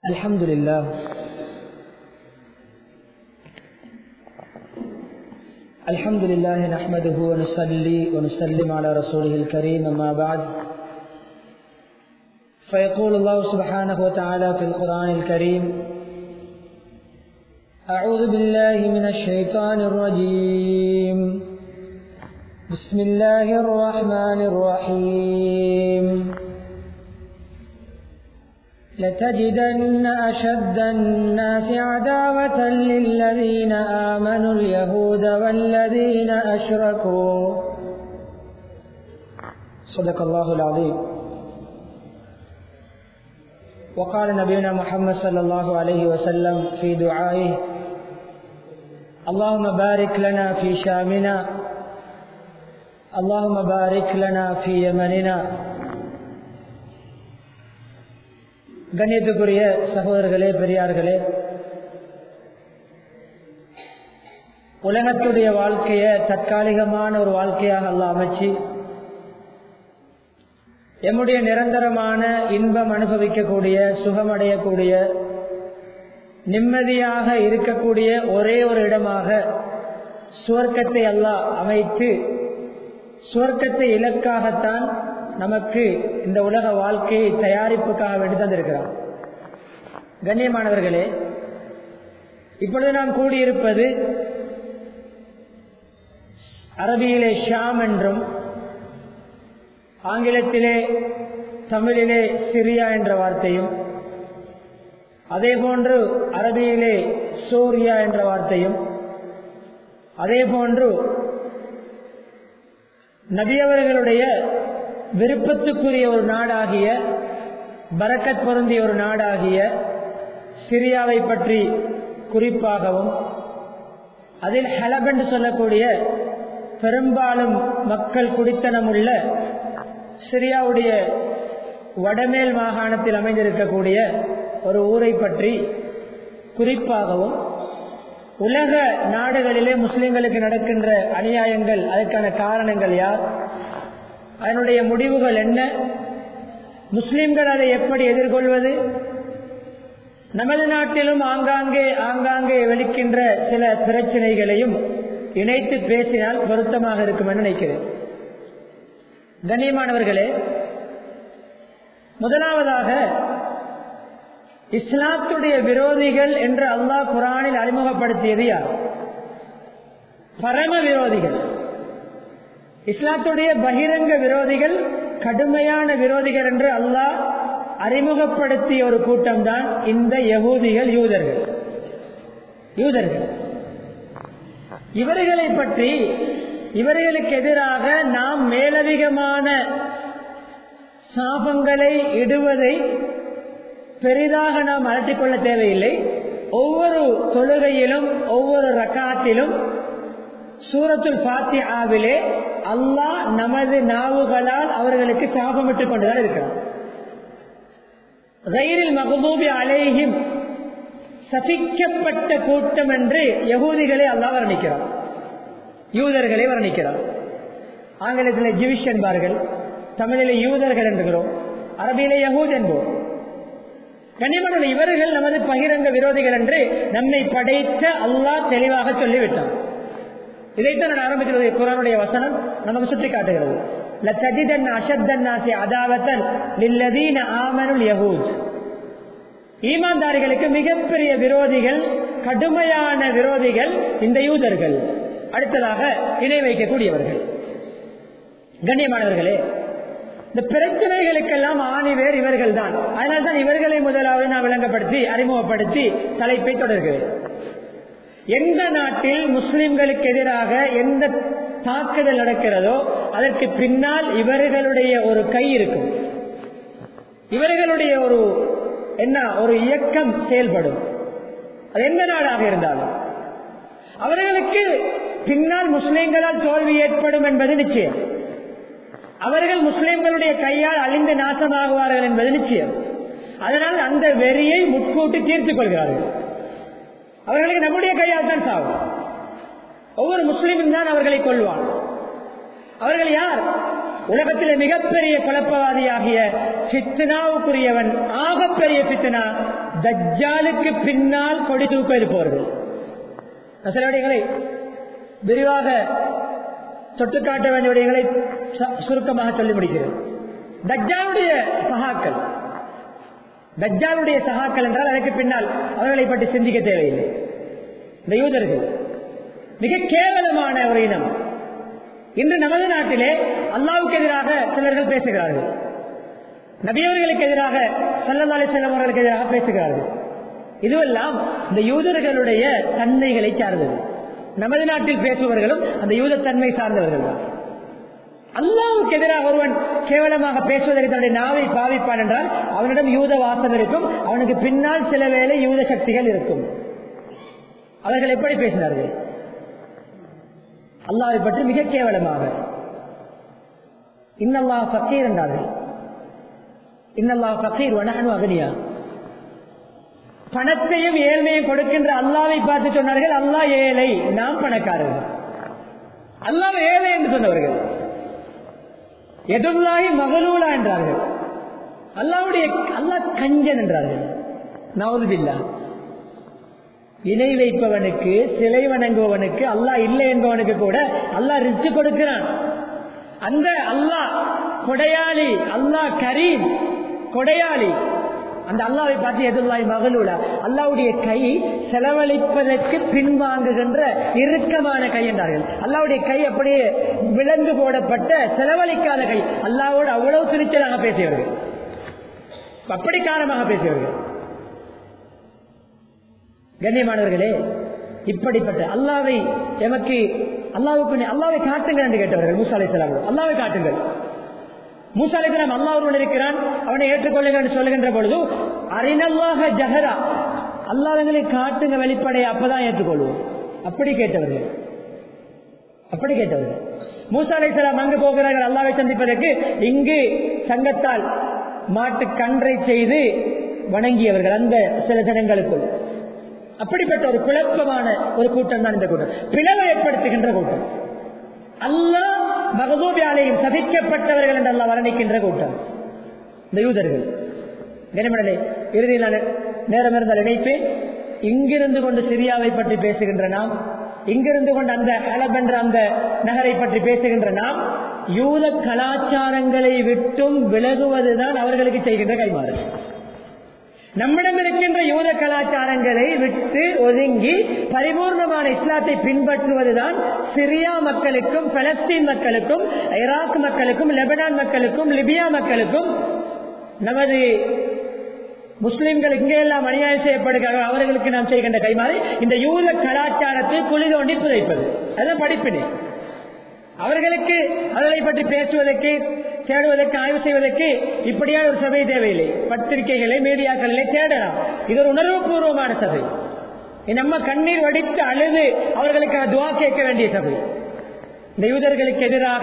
الحمد لله الحمد لله نحمده ونصلي ونسلم على رسوله الكريم أما بعد فيقول الله سبحانه وتعالى في القرآن الكريم أعوذ بالله من الشيطان الرجيم بسم الله الرحمن الرحيم لتجدن أشد الناس عداوة للذين آمنوا اليهود والذين أشركوا صدق الله العظيم وقال نبينا محمد صلى الله عليه وسلم في دعائه اللهم بارك لنا في شامنا اللهم بارك لنا في يمننا கண்ணியத்துக்குரிய சகோதரர்களே பெரியார்களே உலகத்துடைய வாழ்க்கையை தற்காலிகமான ஒரு வாழ்க்கையாக அல்ல அமைச்சு எம்முடைய நிரந்தரமான இன்பம் அனுபவிக்கக்கூடிய சுகமடையக்கூடிய நிம்மதியாக இருக்கக்கூடிய ஒரே ஒரு இடமாக சுவர்க்கத்தை அல்லாஹ் அமைத்து சுவர்க்கத்தை இலக்காகத்தான் நமக்கு இந்த உலக வாழ்க்கையை தயாரிப்புக்காக வேண்டி தந்திருக்கிறார் கண்ணியமானவர்களே இப்பொழுது நாம் கூடியிருப்பது அரபியிலே ஷாம் என்றும் ஆங்கிலத்திலே தமிழிலே சிரியா என்ற வார்த்தையும் அதே போன்று அரபியிலே சூர்யா என்ற வார்த்தையும் அதே போன்று நபியவர்களுடைய விருப்பத்துக்குரிய ஒரு நாடாகிய பரக்கத் பொருந்திய ஒரு நாடாகிய சிரியாவை பற்றி குறிப்பாகவும் அதில் ஹலப் என்று சொல்லக்கூடிய பெரும்பாலும் மக்கள் குடித்தனம் உள்ள சிரியாவுடைய வடமேல் மாகாணத்தில் அமைந்திருக்கக்கூடிய ஒரு ஊரை பற்றி குறிப்பாகவும் உலக நாடுகளிலே முஸ்லிம்களுக்கு நடக்கின்ற அநியாயங்கள் அதற்கான காரணங்கள் யார் அதனுடைய முடிவுகள் என்ன முஸ்லிம்கள் அதை எப்படி எதிர்கொள்வது நமது நாட்டிலும் ஆங்காங்கே ஆங்காங்கே வெளிக்கின்ற சில பிரச்சனைகளையும் இணைத்து பேசினால் பொருத்தமாக இருக்கும் என்று நினைக்கிறேன் கண்ணியமானவர்களே முதலாவதாக இஸ்லாத்துடைய விரோதிகள் என்று அல்லாஹ் குரானில் அறிமுகப்படுத்தியது யார் பரம விரோதிகள் இஸ்லாத்துடைய பகிரங்க விரோதிகள் கடுமையான விரோதிகள் என்று அல்லாஹ் அறிமுகப்படுத்திய ஒரு கூட்டம் தான் இந்த யகூதிகள் யூதர்கள் யூதர்கள் இவர்களை பற்றி இவர்களுக்கு எதிராக நாம் மேலதிகமான சாபங்களை இடுவதை பெரிதாக நாம் அலட்டிக்கொள்ள தேவையில்லை ஒவ்வொரு தொழுகையிலும் ஒவ்வொரு ரக்காத்திலும் சூரத்துல் பாத்தி ஆவிலே அல்லாஹ் நமது நாவுகளால் அவர்களுக்கு சாபமிட்டுக் கொண்டுதான் இருக்கிறார் ரயிலில் மகபூபி அலேஹிம் சபிக்கப்பட்ட கூட்டம் என்று யகூதிகளை அல்லாஹ் வர்ணிக்கிறார் யூதர்களை வர்ணிக்கிறார் ஆங்கிலத்தில் ஜிவிஷ் என்பார்கள் தமிழில் யூதர்கள் என்கிறோம் அரபியிலே யகூத் என்போம் கனிமணன் இவர்கள் நமது பகிரங்க விரோதிகள் என்று நம்மை படைத்த அல்லாஹ் தெளிவாக சொல்லிவிட்டார் இதைத்தான் நான் ஆரம்பிக்கிறது குரானுடைய வசனம் நமக்கு சுட்டி காட்டுகிறது லத்தஜிதன் அஷத்தன்னாசி அதாவத்தன் லில்லதீன ஆமனுல் யகூத் ஈமான்தாரிகளுக்கு மிகப்பெரிய விரோதிகள் கடுமையான விரோதிகள் இந்த யூதர்கள் அடுத்ததாக இணை வைக்கக்கூடியவர்கள் கண்ணியமானவர்களே இந்த பிரச்சனைகளுக்கெல்லாம் ஆணிவேர் இவர்கள் தான் அதனால்தான் இவர்களை முதலாவது நான் விளங்கப்படுத்தி அறிமுகப்படுத்தி தலைப்பை தொடர்கிறேன் எந்த நாட்டில் முஸ்லிம்களுக்கு எதிராக எந்த தாக்குதல் நடக்கிறதோ அதற்கு பின்னால் இவர்களுடைய ஒரு கை இருக்கும் இவர்களுடைய ஒரு என்ன ஒரு இயக்கம் செயல்படும் அது எந்த நாடாக இருந்தாலும் அவர்களுக்கு பின்னால் முஸ்லிம்களால் தோல்வி ஏற்படும் என்பது நிச்சயம் அவர்கள் முஸ்லிம்களுடைய கையால் அழிந்து நாசமாகுவார்கள் என்பது நிச்சயம் அதனால் அந்த வெறியை முட்கூட்டி தீர்த்துக் கொள்கிறார்கள் அவர்களுக்கு நம்முடைய கையால் தான் சாகும் ஒவ்வொரு முஸ்லீமும் தான் அவர்களை கொள்வான் அவர்கள் யார் உலகத்தில் மிகப்பெரிய குழப்பவாதியாகிய சித்தனாவுக்குரியவன் ஆகப்பெரிய சித்தனா தஜ்ஜாலுக்கு பின்னால் கொடி தூக்க இருப்பவர்கள் சில விடயங்களை விரிவாக தொட்டு காட்ட வேண்டிய விடயங்களை சுருக்கமாக சொல்லி முடிக்கிறேன் தஜ்ஜாலுடைய சகாக்கள் தஜ்ஜாலுடைய சகாக்கள் என்றால் அதற்கு பின்னால் அவர்களை பற்றி சிந்திக்க தேவையில்லை இந்த யூதர்கள் மிக கேவலமான ஒரு இனம் இன்று நமது நாட்டிலே அல்லாவுக்கு எதிராக சிலர்கள் பேசுகிறார்கள் நபியவர்களுக்கு எதிராக சல்லதாலே செல்லம் அவர்களுக்கு எதிராக பேசுகிறார்கள் இதுவெல்லாம் இந்த யூதர்களுடைய தன்மைகளை சார்ந்தது நமது நாட்டில் பேசுபவர்களும் அந்த யூத தன்மை சார்ந்தவர்கள் தான் அல்லாவுக்கு எதிராக ஒருவன் கேவலமாக பேசுவதற்கு தன்னுடைய நாவை பாவிப்பான் என்றால் அவனிடம் யூத வாசம் இருக்கும் அவனுக்கு பின்னால் சில வேளை யூத சக்திகள் இருக்கும் அவர்கள் எப்படி பேசினார்கள் அல்லாவை பற்றி மிக கேவலமாக இன்னல்லா ஃபக்கீர் என்றார்கள் இன்னல்லா ஃபக்கீர் வனகனு அகனியா பணத்தையும் ஏழ்மையும் கொடுக்கின்ற அல்லாவை பார்த்து சொன்னார்கள் அல்லா ஏழை நாம் பணக்காரர்கள் அல்லாஹ் ஏழை என்று சொன்னவர்கள் எதுல்லாகி மகளூலா என்றார்கள் அல்லாவுடைய அல்லாஹ் கஞ்சன் என்றார்கள் நவதுபில்லா இணை வைப்பவனுக்கு சிலை வணங்குபவனுக்கு அல்லாஹ் இல்லை என்பவனுக்கு கூட அல்லாஹ் ரிச்சு கொடுக்கிறான் அந்த அல்லாஹ் கொடையாளி அல்லாஹ் கரீம் கொடையாளி அந்த அல்லாவை பார்த்து எதுல்லாய் மகளூலா அல்லாவுடைய கை செலவழிப்பதற்கு பின்வாங்குகின்ற இறுக்கமான கை என்றார்கள் அல்லாவுடைய கை அப்படியே விலங்கு போடப்பட்ட செலவழிக்காத கை அல்லாவோடு அவ்வளவு துணிச்சலாக பேசியவர்கள் அப்படி காரணமாக பேசியவர்கள் கண்ணியமானவர்களே இப்படிப்பட்ட அல்லாவை எமக்கு அல்லாவுக்கு அல்லாவை காட்டுங்கள் என்று கேட்டவர்கள் மூசாலை செலாமல் அல்லாவை காட்டுங்கள் மூசாலைக்கு அல்லா ஒருவன் இருக்கிறான் அவனை ஏற்றுக்கொள்ளுங்க என்று சொல்லுகின்ற பொழுது அறிநல்லாக ஜஹரா அல்லாதங்களை காட்டுங்க வெளிப்படையை அப்பதான் ஏற்றுக்கொள்வோம் அப்படி கேட்டவர்கள் அப்படி கேட்டவர்கள் மூசாலை சலாம் அங்கு போகிறார்கள் அல்லாவை சந்திப்பதற்கு இங்கு சங்கத்தால் மாட்டு கன்றை செய்து வணங்கியவர்கள் அந்த சில ஜனங்களுக்குள் அப்படிப்பட்ட ஒரு குழப்பமான ஒரு கூட்டம் தான் இந்த கூட்டம் பிளவை ஏற்படுத்துகின்ற கூட்டம் அல்லா மகதூபியாலையும் சதிக்கப்பட்டவர்கள் என்று அல்லா வர்ணிக்கின்ற கூட்டம் இந்த யூதர்கள் கனிமடலை இறுதியில் நான் நேரம் இருந்தால் நினைப்பேன் இங்கிருந்து கொண்டு சிரியாவை பற்றி பேசுகின்ற நாம் இங்கிருந்து கொண்டு அந்த ஹலப் என்ற அந்த நகரை பற்றி பேசுகின்ற நாம் யூத கலாச்சாரங்களை விட்டும் விலகுவதுதான் அவர்களுக்கு செய்கின்ற கைமாறு நம்மிடம் இருக்கின்ற யூத கலாச்சாரங்களை விட்டு ஒதுங்கி பரிபூர்ணமான இஸ்லாத்தை பின்பற்றுவதுதான் சிரியா மக்களுக்கும் பலஸ்தீன் மக்களுக்கும் ஈராக் மக்களுக்கும் லெபனான் மக்களுக்கும் லிபியா மக்களுக்கும் நமது முஸ்லிம்கள் இங்கெல்லாம் அநியாயம் செய்யப்படுகிறார்கள் அவர்களுக்கு நாம் செய்கின்ற கைமாறி இந்த யூத கலாச்சாரத்தை குழி தோண்டி புதைப்பது அதுதான் படிப்பினை அவர்களுக்கு அவர்களை பற்றி பேசுவதற்கு தேடுவதற்கு ஆய்வு செய்வதற்கு இப்படியான ஒரு சபை தேவையில்லை பத்திரிகைகளை மீடியாக்களிலே தேடலாம் இது ஒரு உணர்வு பூர்வமான சபை நம்ம கண்ணீர் வடித்து அழுது அவர்களுக்காக துவா கேட்க வேண்டிய சபை இந்த யூதர்களுக்கு எதிராக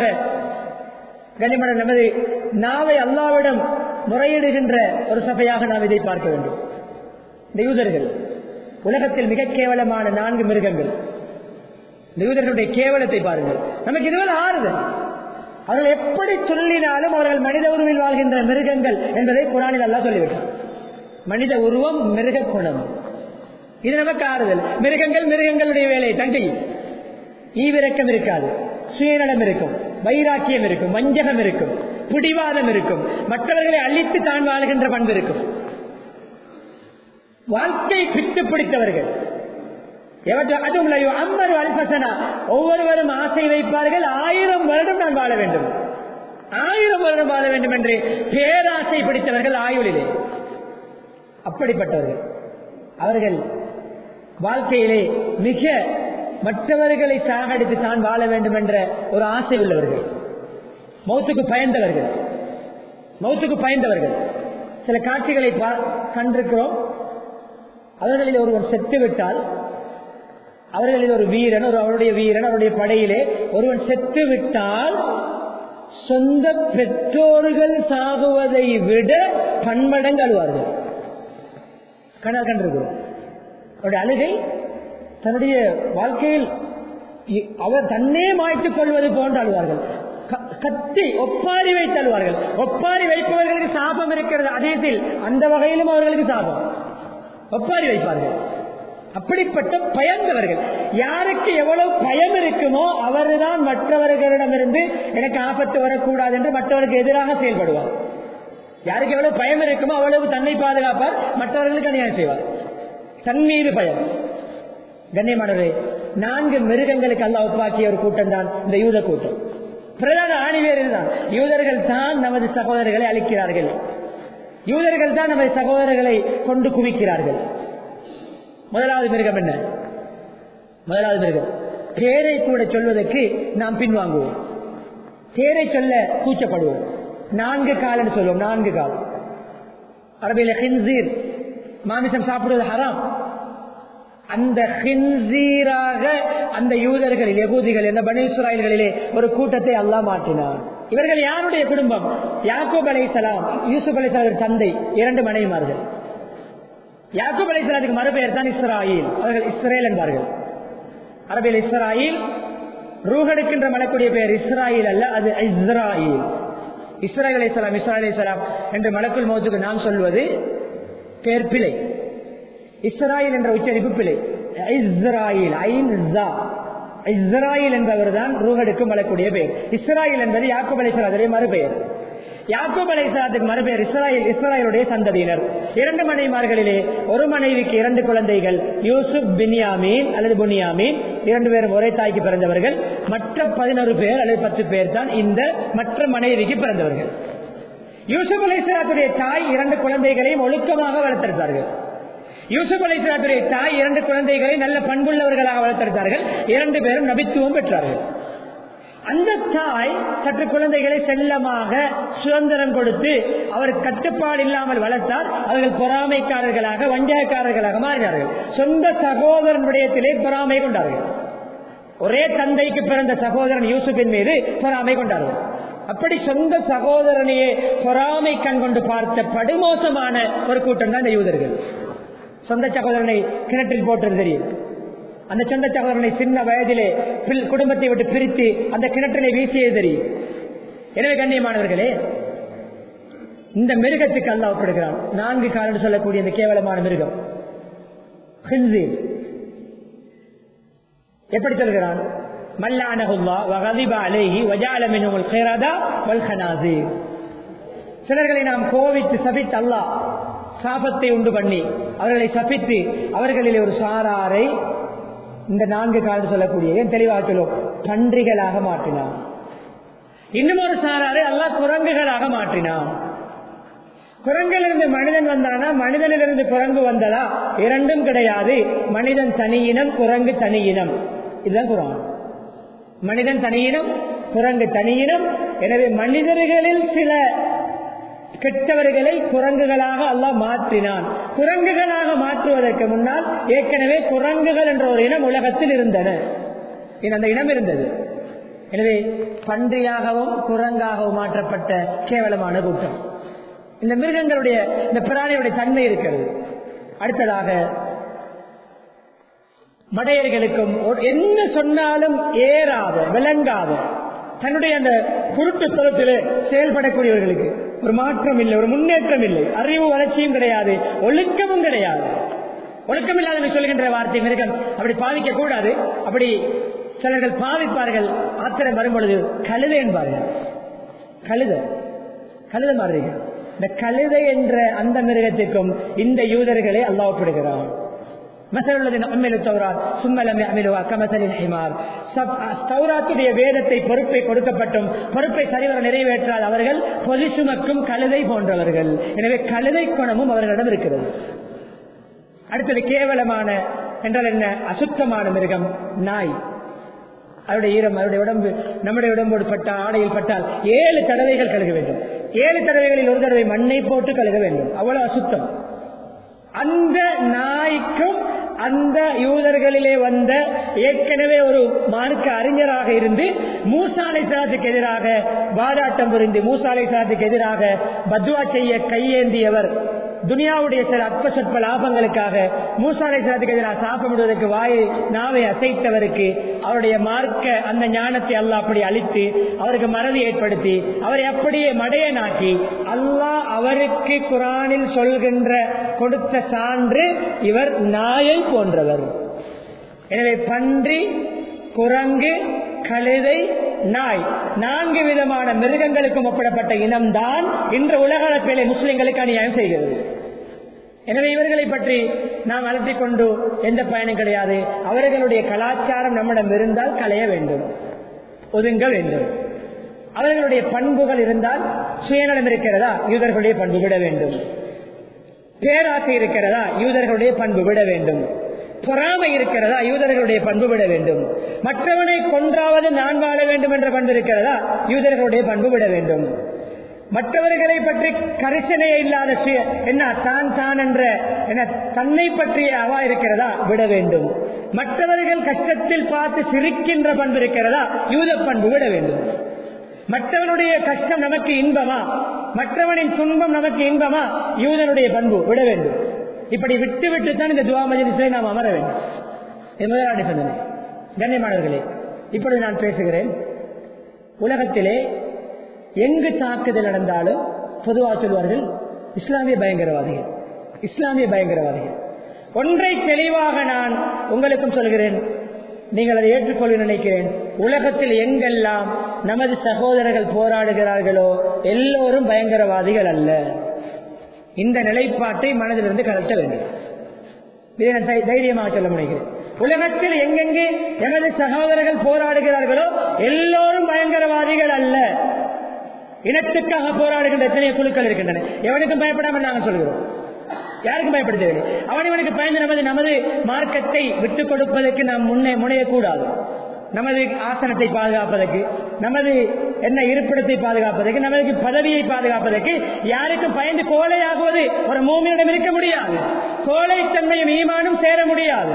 கனிமன நமது நாவை அல்லாவிடம் முறையிடுகின்ற ஒரு சபையாக நாம் இதை பார்க்க வேண்டும் இந்த யூதர்கள் உலகத்தில் மிக கேவலமான நான்கு மிருகங்கள் இந்த யூதர்களுடைய கேவலத்தை பாருங்கள் நமக்கு இதுவரை ஆறுதல் அவர்கள் எப்படி சொல்லினாலும் அவர்கள் மனித உருவில் வாழ்கின்ற மிருகங்கள் என்பதை குரானில் அல்லா சொல்லிவிட்டார் மனித உருவம் மிருக குணம் இது நமக்கு ஆறுதல் மிருகங்கள் மிருகங்களுடைய வேலையை தங்கையும் ஈவிரக்கம் இருக்காது சுயநலம் இருக்கும் வைராக்கியம் இருக்கும் வஞ்சகம் இருக்கும் பிடிவாதம் இருக்கும் மற்றவர்களை அழித்து தான் வாழ்கின்ற பண்பு இருக்கும் வாழ்க்கை பித்து பிடித்தவர்கள் அம்மர் அல்பசனா ஒவ்வொருவரும் ஆசை வைப்பார்கள் ஆயிரம் வருடம் நான் வாழ வேண்டும் ஆயிரம் வருடம் வாழ வேண்டும் என்று பேராசை பிடித்தவர்கள் ஆயுளிலே அப்படிப்பட்டவர்கள் அவர்கள் வாழ்க்கையிலே மிக மற்றவர்களை சாகடித்து தான் வாழ வேண்டும் என்ற ஒரு ஆசை உள்ளவர்கள் மௌத்துக்கு பயந்தவர்கள் மௌத்துக்கு பயந்தவர்கள் சில காட்சிகளை கண்டிருக்கிறோம் அவர்களில் ஒருவன் செத்து விட்டால் அவர்களில் ஒரு வீரன் ஒரு அவருடைய வீரன் அவருடைய படையிலே ஒருவன் செத்து விட்டால் சொந்த பெற்றோர்கள் சாகுவதை விட பன்மடங்கு அழுவார்கள் கண்ணா கண்டிருக்கிறோம் அவருடைய அழுகை தன்னுடைய வாழ்க்கையில் அவர் தன்னே மாய்த்துக் கொள்வது போன்று அழுவார்கள் கத்தி ஒப்பாரி வைத்தல்வார்கள் ஒப்பாரி வைப்பவர்களுக்கு சாபம் இருக்கிறது அதேத்தில் அந்த வகையிலும் அவர்களுக்கு சாபம் ஒப்பாரி வைப்பார்கள் அப்படிப்பட்ட பயந்தவர்கள் யாருக்கு எவ்வளவு பயம் இருக்குமோ அவர்தான் மற்றவர்களிடமிருந்து எனக்கு ஆபத்து வரக்கூடாது என்று மற்றவருக்கு எதிராக செயல்படுவார் யாருக்கு எவ்வளவு பயம் இருக்குமோ அவ்வளவு தன்னை பாதுகாப்பார் மற்றவர்களுக்கு அநியாயம் செய்வார் தன் மீது பயம் கண்ணியமானவரே நான்கு மிருகங்களுக்கு அல்ல ஒப்பாக்கிய ஒரு கூட்டம் தான் இந்த யூத கூட்டம் பிரதான ஆணிவேர் இதுதான் யூதர்கள் தான் நமது சகோதரர்களை அழிக்கிறார்கள் யூதர்கள் தான் நமது சகோதரர்களை கொண்டு குவிக்கிறார்கள் முதலாவது மிருகம் என்ன முதலாவது மிருகம் பேரை கூட சொல்வதற்கு நாம் பின்வாங்குவோம் பேரை சொல்ல கூச்சப்படுவோம் நான்கு கால் சொல்லுவோம் நான்கு கால் அரபியில ஹின்சீர் மாமிசம் சாப்பிடுவது ஹராம் அந்த ஹின்சீராக அந்த யூதர்களில் யகூதிகள் இந்த பனீஸ்வராயல்களிலே ஒரு கூட்டத்தை அல்லாஹ் மாற்றினார் இவர்கள் யாருடைய குடும்பம் யாக்கூப் அலைசலாம் யூசுப் அலைசலாம் தந்தை இரண்டு மனைவிமார்கள் யாக்கூப் அலைசலாத்துக்கு மறுபெயர் தான் இஸ்ராயில் அவர்கள் இஸ்ரேல் என்பார்கள் அரபியில் இஸ்ராயில் ரூஹெடுக்கின்ற மலக்குடைய பெயர் இஸ்ராயில் அல்ல அது இஸ்ராயில் இஸ்ராயல் அலைசலாம் இஸ்ராயல் அலைசலாம் என்று மலக்குள் மோத்துக்கு நாம் சொல்வது பேர் பிழை இஸ்ராயில் என்ற உச்சரிப்பு பிழை இஸ்ராயில் இஸ்ராயில் என்பவர் தான் ரூஹடுக்கு மலக்கூடிய பெயர் இஸ்ராயில் என்பது யாக்கூப் அலைசலாத்துடைய மறுபெயர் யாக்கூப் அலைசலாத்துக்கு மறுபெயர் இஸ்ராயில் இஸ்ராயலுடைய சந்ததியினர் இரண்டு மனைவிமார்களிலே ஒரு மனைவிக்கு இரண்டு குழந்தைகள் யூசுப் பின்யாமீன் அல்லது புனியாமீன் இரண்டு பேரும் ஒரே தாய்க்கு பிறந்தவர்கள் மற்ற பதினோரு பேர் அல்லது பத்து பேர் தான் இந்த மற்ற மனைவிக்கு பிறந்தவர்கள் யூசுப் அலைசலாத்துடைய தாய் இரண்டு குழந்தைகளையும் ஒழுக்கமாக வளர்த்தெடுத்தார்கள் யூசுப் அலைசலாத்துடைய தாய் இரண்டு குழந்தைகளை நல்ல பண்புள்ளவர்களாக வளர்த்தெடுத்தார்கள் இரண்டு பேரும் நபித்துவம் பெற்றார்கள் அந்த தாய் சற்று குழந்தைகளை செல்லமாக சுதந்திரம் கொடுத்து அவர் கட்டுப்பாடு இல்லாமல் வளர்த்தார் அவர்கள் பொறாமைக்காரர்களாக வஞ்சகக்காரர்களாக மாறினார்கள் சொந்த சகோதரன் விடயத்திலே பொறாமை கொண்டார்கள் ஒரே தந்தைக்கு பிறந்த சகோதரன் யூசுப்பின் மீது பொறாமை கொண்டார்கள் அப்படி சொந்த சகோதரனையே பொறாமை கண் கொண்டு பார்த்த படுமோசமான ஒரு கூட்டம் தான் இந்த யூதர்கள் சொந்த சகோதரனை கிணற்றில் போட்டது தெரியும் அந்த சொந்த சகோதரனை சின்ன வயதிலே குடும்பத்தை விட்டு பிரித்து அந்த கிணற்றிலே வீசியது தெரியும் எனவே கண்ணியமானவர்களே இந்த மிருகத்துக்கு அல்ல ஒப்படுகிறான் நான்கு காலம் சொல்லக்கூடிய இந்த கேவலமான மிருகம் எப்படி சொல்கிறான் சிலர்களை நாம் கோவித்து சபித்து அல்லா சாபத்தை உண்டு பண்ணி அவர்களை சபித்து அவர்களிலே ஒரு சாராரை இந்த நான்கு காலம் சொல்லக்கூடிய ஏன் தெளிவாக சொல்லும் பன்றிகளாக மாற்றினான் இன்னும் ஒரு சாராரை அல்லா குரங்குகளாக மாற்றினான் குரங்கிலிருந்து மனிதன் வந்தானா மனிதனிலிருந்து குரங்கு வந்ததா இரண்டும் கிடையாது மனிதன் தனியினம் குரங்கு தனியினம் இதுதான் குரான் மனிதன் தனியினம் குரங்கு தனியினம் எனவே மனிதர்களில் சில கெட்டவர்களை குரங்குகளாக அல்லாஹ் மாற்றினான் குரங்குகளாக மாற்றுவதற்கு முன்னால் ஏற்கனவே குரங்குகள் என்ற ஒரு இனம் உலகத்தில் இருந்தன அந்த இனம் இருந்தது எனவே பன்றியாகவும் குரங்காகவும் மாற்றப்பட்ட கேவலமான கூட்டம் இந்த மிருகங்களுடைய இந்த பிராணியுடைய தன்மை இருக்கிறது அடுத்ததாக மடையர்களுக்கும் என்ன சொன்னாலும் ஏறாத விளங்காத தன்னுடைய அந்த குருட்டு தளத்திலே செயல்படக்கூடியவர்களுக்கு ஒரு மாற்றம் இல்லை ஒரு முன்னேற்றம் இல்லை அறிவு வளர்ச்சியும் கிடையாது ஒழுக்கமும் கிடையாது ஒழுக்கம் இல்லாத சொல்கின்ற வார்த்தை மிருகம் அப்படி பாவிக்க கூடாது அப்படி சிலர்கள் பாவிப்பார்கள் ஆத்திரம் வரும்பொழுது கழுதை என்பார்கள் கழுத கழுத மாறுறீங்க இந்த கழுதை என்ற அந்த மிருகத்திற்கும் இந்த யூதர்களை அல்லாவப்படுகிறான் தௌராத்துடைய வேதத்தை பொறுப்பை கொடுக்கப்பட்டும் பொறுப்பை சரிவர நிறைவேற்றால் அவர்கள் பொதி சுமக்கும் கழுதை போன்றவர்கள் எனவே கழுதை குணமும் அவர்களிடம் இருக்கிறது அடுத்தது கேவலமான என்றால் என்ன அசுத்தமான மிருகம் நாய் அவருடைய ஈரம் அவருடைய உடம்பு நம்முடைய உடம்போடு பட்ட ஆடையில் பட்டால் ஏழு தடவைகள் கழுக வேண்டும் ஏழு தடவைகளில் ஒரு தடவை மண்ணை போட்டு கழுக வேண்டும் அவ்வளவு அசுத்தம் அந்த நாய்க்கும் அந்த யூதர்களிலே வந்த ஏற்கனவே ஒரு மார்க்க அறிஞராக இருந்து மூசாலை சாத்துக்கு எதிராக வாதாட்டம் புரிந்து மூசாலை சாத்துக்கு எதிராக பத்வா செய்ய கையேந்தியவர் துனியாவுடைய சில அற்ப சொற்ப லாபங்களுக்காக மூசாலை சிலத்துக்கு எதிராக சாப்பிடுவதற்கு வாயை நாவை அசைத்தவருக்கு அவருடைய மார்க்க அந்த ஞானத்தை அல்லாஹ் அப்படி அழித்து அவருக்கு மறதி ஏற்படுத்தி அவரை அப்படியே மடையனாக்கி அல்லாஹ் அவருக்கு குரானில் சொல்கின்ற கொடுத்த சான்று இவர் நாயை போன்றவர் எனவே பன்றி குரங்கு கழுதை நாய் நான்கு விதமான மிருகங்களுக்கும் ஒப்பிடப்பட்ட இனம்தான் இன்று உலக அளப்பிலே முஸ்லிம்களுக்கு அநியாயம் செய்கிறது எனவே இவர்களை பற்றி நாம் அலட்டிக் கொண்டு எந்த பயனும் கிடையாது அவர்களுடைய கலாச்சாரம் நம்மிடம் இருந்தால் களைய வேண்டும் ஒதுங்க வேண்டும் அவர்களுடைய பண்புகள் இருந்தால் சுயநலம் இருக்கிறதா யூதர்களுடைய பண்பு விட வேண்டும் பேராசை இருக்கிறதா யூதர்களுடைய பண்பு விட வேண்டும் பொறாமை இருக்கிறதா யூதர்களுடைய பண்பு விட வேண்டும் மற்றவனை கொன்றாவது நான் வாழ வேண்டும் என்ற பண்பு இருக்கிறதா யூதர்களுடைய பண்பு விட வேண்டும் மற்றவர்களை பற்றி கரிசனையே இல்லாத சுய- என்ன தான் தான் என்ற என்ன தன்னை பற்றிய அவா இருக்கிறதா விட வேண்டும் மற்றவர்கள் கஷ்டத்தில் பார்த்து சிரிக்கின்ற பண்பு இருக்கிறதா யூத பண்பு விட வேண்டும் மற்றவனுடைய கஷ்டம் நமக்கு இன்பமா மற்றவனின் துன்பம் நமக்கு இன்பமா யூதனுடைய பண்பு விட வேண்டும் இப்படி விட்டு விட்டு தான் இந்த துவா மஜிலிஸை நாம் அமர வேண்டும் இது முதலாளி சொன்னேன் கண்ணியமானவர்களே இப்பொழுது நான் பேசுகிறேன் உலகத்திலே எங்கு தாக்குதல் நடந்தாலும் பொதுவாக சொல்வார்கள் இஸ்லாமிய பயங்கரவாதிகள் இஸ்லாமிய பயங்கரவாதிகள் ஒன்றை தெளிவாக நான் உங்களுக்கும் சொல்கிறேன் நீங்கள் அதை ஏற்றுக்கொள்ள நினைக்கிறேன் உலகத்தில் எங்கெல்லாம் நமது சகோதரர்கள் போராடுகிறார்களோ எல்லோரும் பயங்கரவாதிகள் அல்ல இந்த நிலைப்பாட்டை மனதிலிருந்து கலட்ட வேண்டும் இதை நான் தை- தைரியமாக சொல்ல முடிகிறேன் உலகத்தில் எங்கெங்கே எமது சகோதரர்கள் போராடுகிறார்களோ எல்லோரும் பயங்கரவாதிகள் அல்ல இனத்துக்காக போராடுகின்ற எத்தனையோ குழுக்கள் இருக்கின்றன எவனுக்கும் பயப்படாமல் நாங்கள் சொல்கிறோம் யாருக்கும் பயப்படுத்தவில்லை அவன் இவனுக்கு பயந்து நமது நமது மார்க்கத்தை விட்டுக் கொடுப்பதற்கு நாம் முன்னே முனையக்கூடாது நமது ஆசனத்தை பாதுகாப்பதற்கு நமது என்ன இருப்பிடத்தை பாதுகாப்பதற்கு நமது பதவியை பாதுகாப்பதற்கு யாருக்கும் பயந்து கோழையாகுவது ஒரு மூமியிடம் இருக்க முடியாது கோழைத்தன்மையும் ஈமானும் சேர முடியாது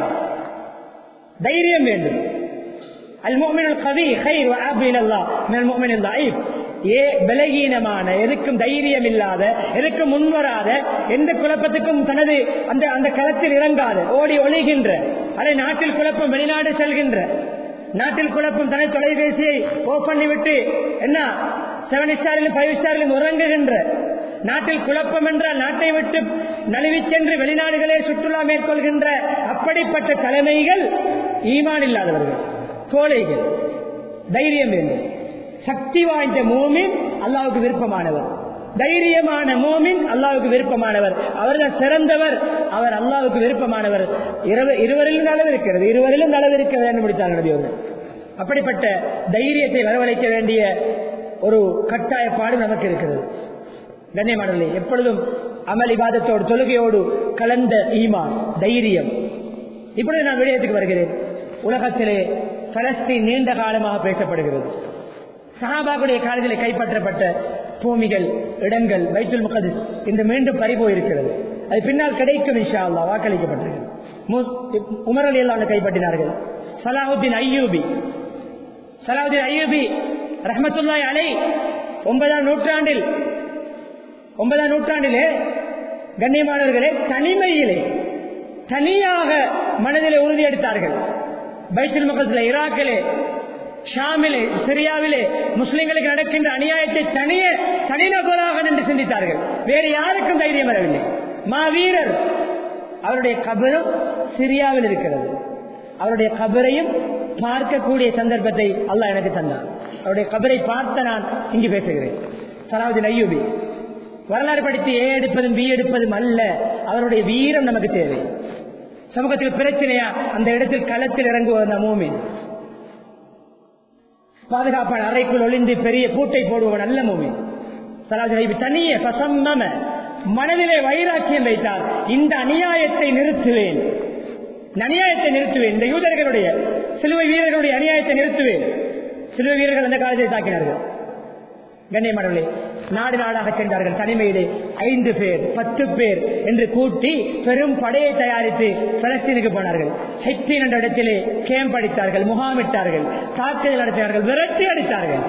தைரியம் வேண்டும் المؤمن القوي خير وأحب إلى الله من المؤمن الضعيف ஏ பலகீனமான எதுக்கும் தைரியம் இல்லாத எதுக்கும் முன்வராத எந்த குழப்பத்துக்கும் தனது அந்த அந்த களத்தில் இறங்காத ஓடி ஒளிகின்ற அதை நாட்டில் குழப்பம் வெளிநாடு செல்கின்ற நாட்டில் குழப்பம் தனது தொலைபேசியை ஓப் பண்ணிவிட்டு என்ன செவன் ஸ்டாரிலும் ஃபைவ் ஸ்டாரிலும் உறங்குகின்ற நாட்டில் குழப்பம் என்றால் நாட்டை விட்டு நழுவி சென்று வெளிநாடுகளே சுற்றுலா மேற்கொள்கின்ற அப்படிப்பட்ட தலைமைகள் ஈமான் இல்லாதவர்கள் கோழைகள் தைரியம் வேண்டும் சக்தி வாய்ந்த மோமின் அல்லாவுக்கு விருப்பமானவர் தைரியமான மோமின் அல்லாவுக்கு விருப்பமானவர் அவர்தான் சிறந்தவர் அவர் அல்லாவுக்கு விருப்பமானவர் இரவு- இருவரிலும் நலவு இருக்கிறது இருவரிலும் நலவு இருக்கிறது என்று முடித்தார் நபி அவர்கள் அப்படிப்பட்ட தைரியத்தை வரவழைக்க வேண்டிய ஒரு கட்டாயப்பாடு நமக்கு இருக்கிறது கண்ணியமானவர்களே எப்பொழுதும் அமல் இபாதத்தோடு தொழுகையோடு கலந்த ஈமான் தைரியம் இப்பொழுது நான் விடயத்துக்கு வருகிறேன் உலகத்திலே பலஸ்தீன் நீண்ட காலமாக பேசப்படுகிறது சஹாபாக்குடைய காலத்தில் கைப்பற்றப்பட்ட பூமிகள் இடங்கள் பைத்துல் முகதிஸ் இந்த மீண்டும் பறிபோயிருக்கிறது அது பின்னால் கிடைக்கும் இன்ஷா அல்லா வாக்களிக்கப்பட்டிருக்கிறது மு- உமர் அலி அல்லாஹ் கைப்பற்றினார்கள் சலாஹுத்தீன் ஐயூபி சலாஹுத்தீன் ஐயூபி ரஹமத்துல்லாய் அலை ஒன்பதாம் நூற்றாண்டில் ஒன்பதாம் நூற்றாண்டிலே கண்ணியமானவர்களே தனிமையிலே தனியாக மனதிலே உறுதி எடுத்தார்கள் பைத்துல் முகத்திலே ஈராக்கிலே ஷாமிலே சிரியாவிலே முஸ்லிம்களுக்கு நடக்கின்ற அநியாயத்தை தனிய தனிநபராக நின்று சிந்தித்தார்கள் வேறு யாருக்கும் தைரியம் வரவில்லை மாவீரர் அவருடைய கபரும் சிரியாவில் இருக்கிறது அவருடைய கபரையும் பார்க்கக்கூடிய சந்தர்ப்பத்தை அல்லாஹ் எனக்கு தந்தார் அவருடைய கபரை பார்த்த நான் இங்கு பேசுகிறேன் சலாவுதீன் ஐயூபி வரலாறு படித்து ஏ எடுப்பதும் பி எடுப்பதும் அல்ல அவருடைய வீரம் நமக்கு தேவை சமூகத்தில் பிரச்சனையா அந்த இடத்தில் களத்தில் இறங்குவது அந்த மூமின் பாதுகாப்பான அறைக்குள் ஒளிந்து பெரிய பூட்டை போடுபவன் அல்ல மூமின் சலாஜி தனிய பசம்மம மனதிலே வைராக்கியம் வைத்தார் இந்த அநியாயத்தை நிறுத்துவேன் இந்த அநியாயத்தை நிறுத்துவேன் இந்த யூதர்களுடைய சிலுவை வீரர்களுடைய அநியாயத்தை நிறுத்துவேன் சிலுவை வீரர்கள் அந்த காலத்தை தாக்கினார்கள் கண்ணியமானவர்களே நாடு நாடாக சென்றார்கள் தனிமையிலே ஐந்து பேர் பத்து பேர் என்று கூட்டி பெரும் படையை தயாரித்து பலஸ்தீனுக்கு போனார்கள் ஹெக்டீன் என்ற இடத்திலே கேம்ப் அடித்தார்கள் முகாமிட்டார்கள் தாக்குதல் நடத்தினார்கள் விரட்டி அடித்தார்கள்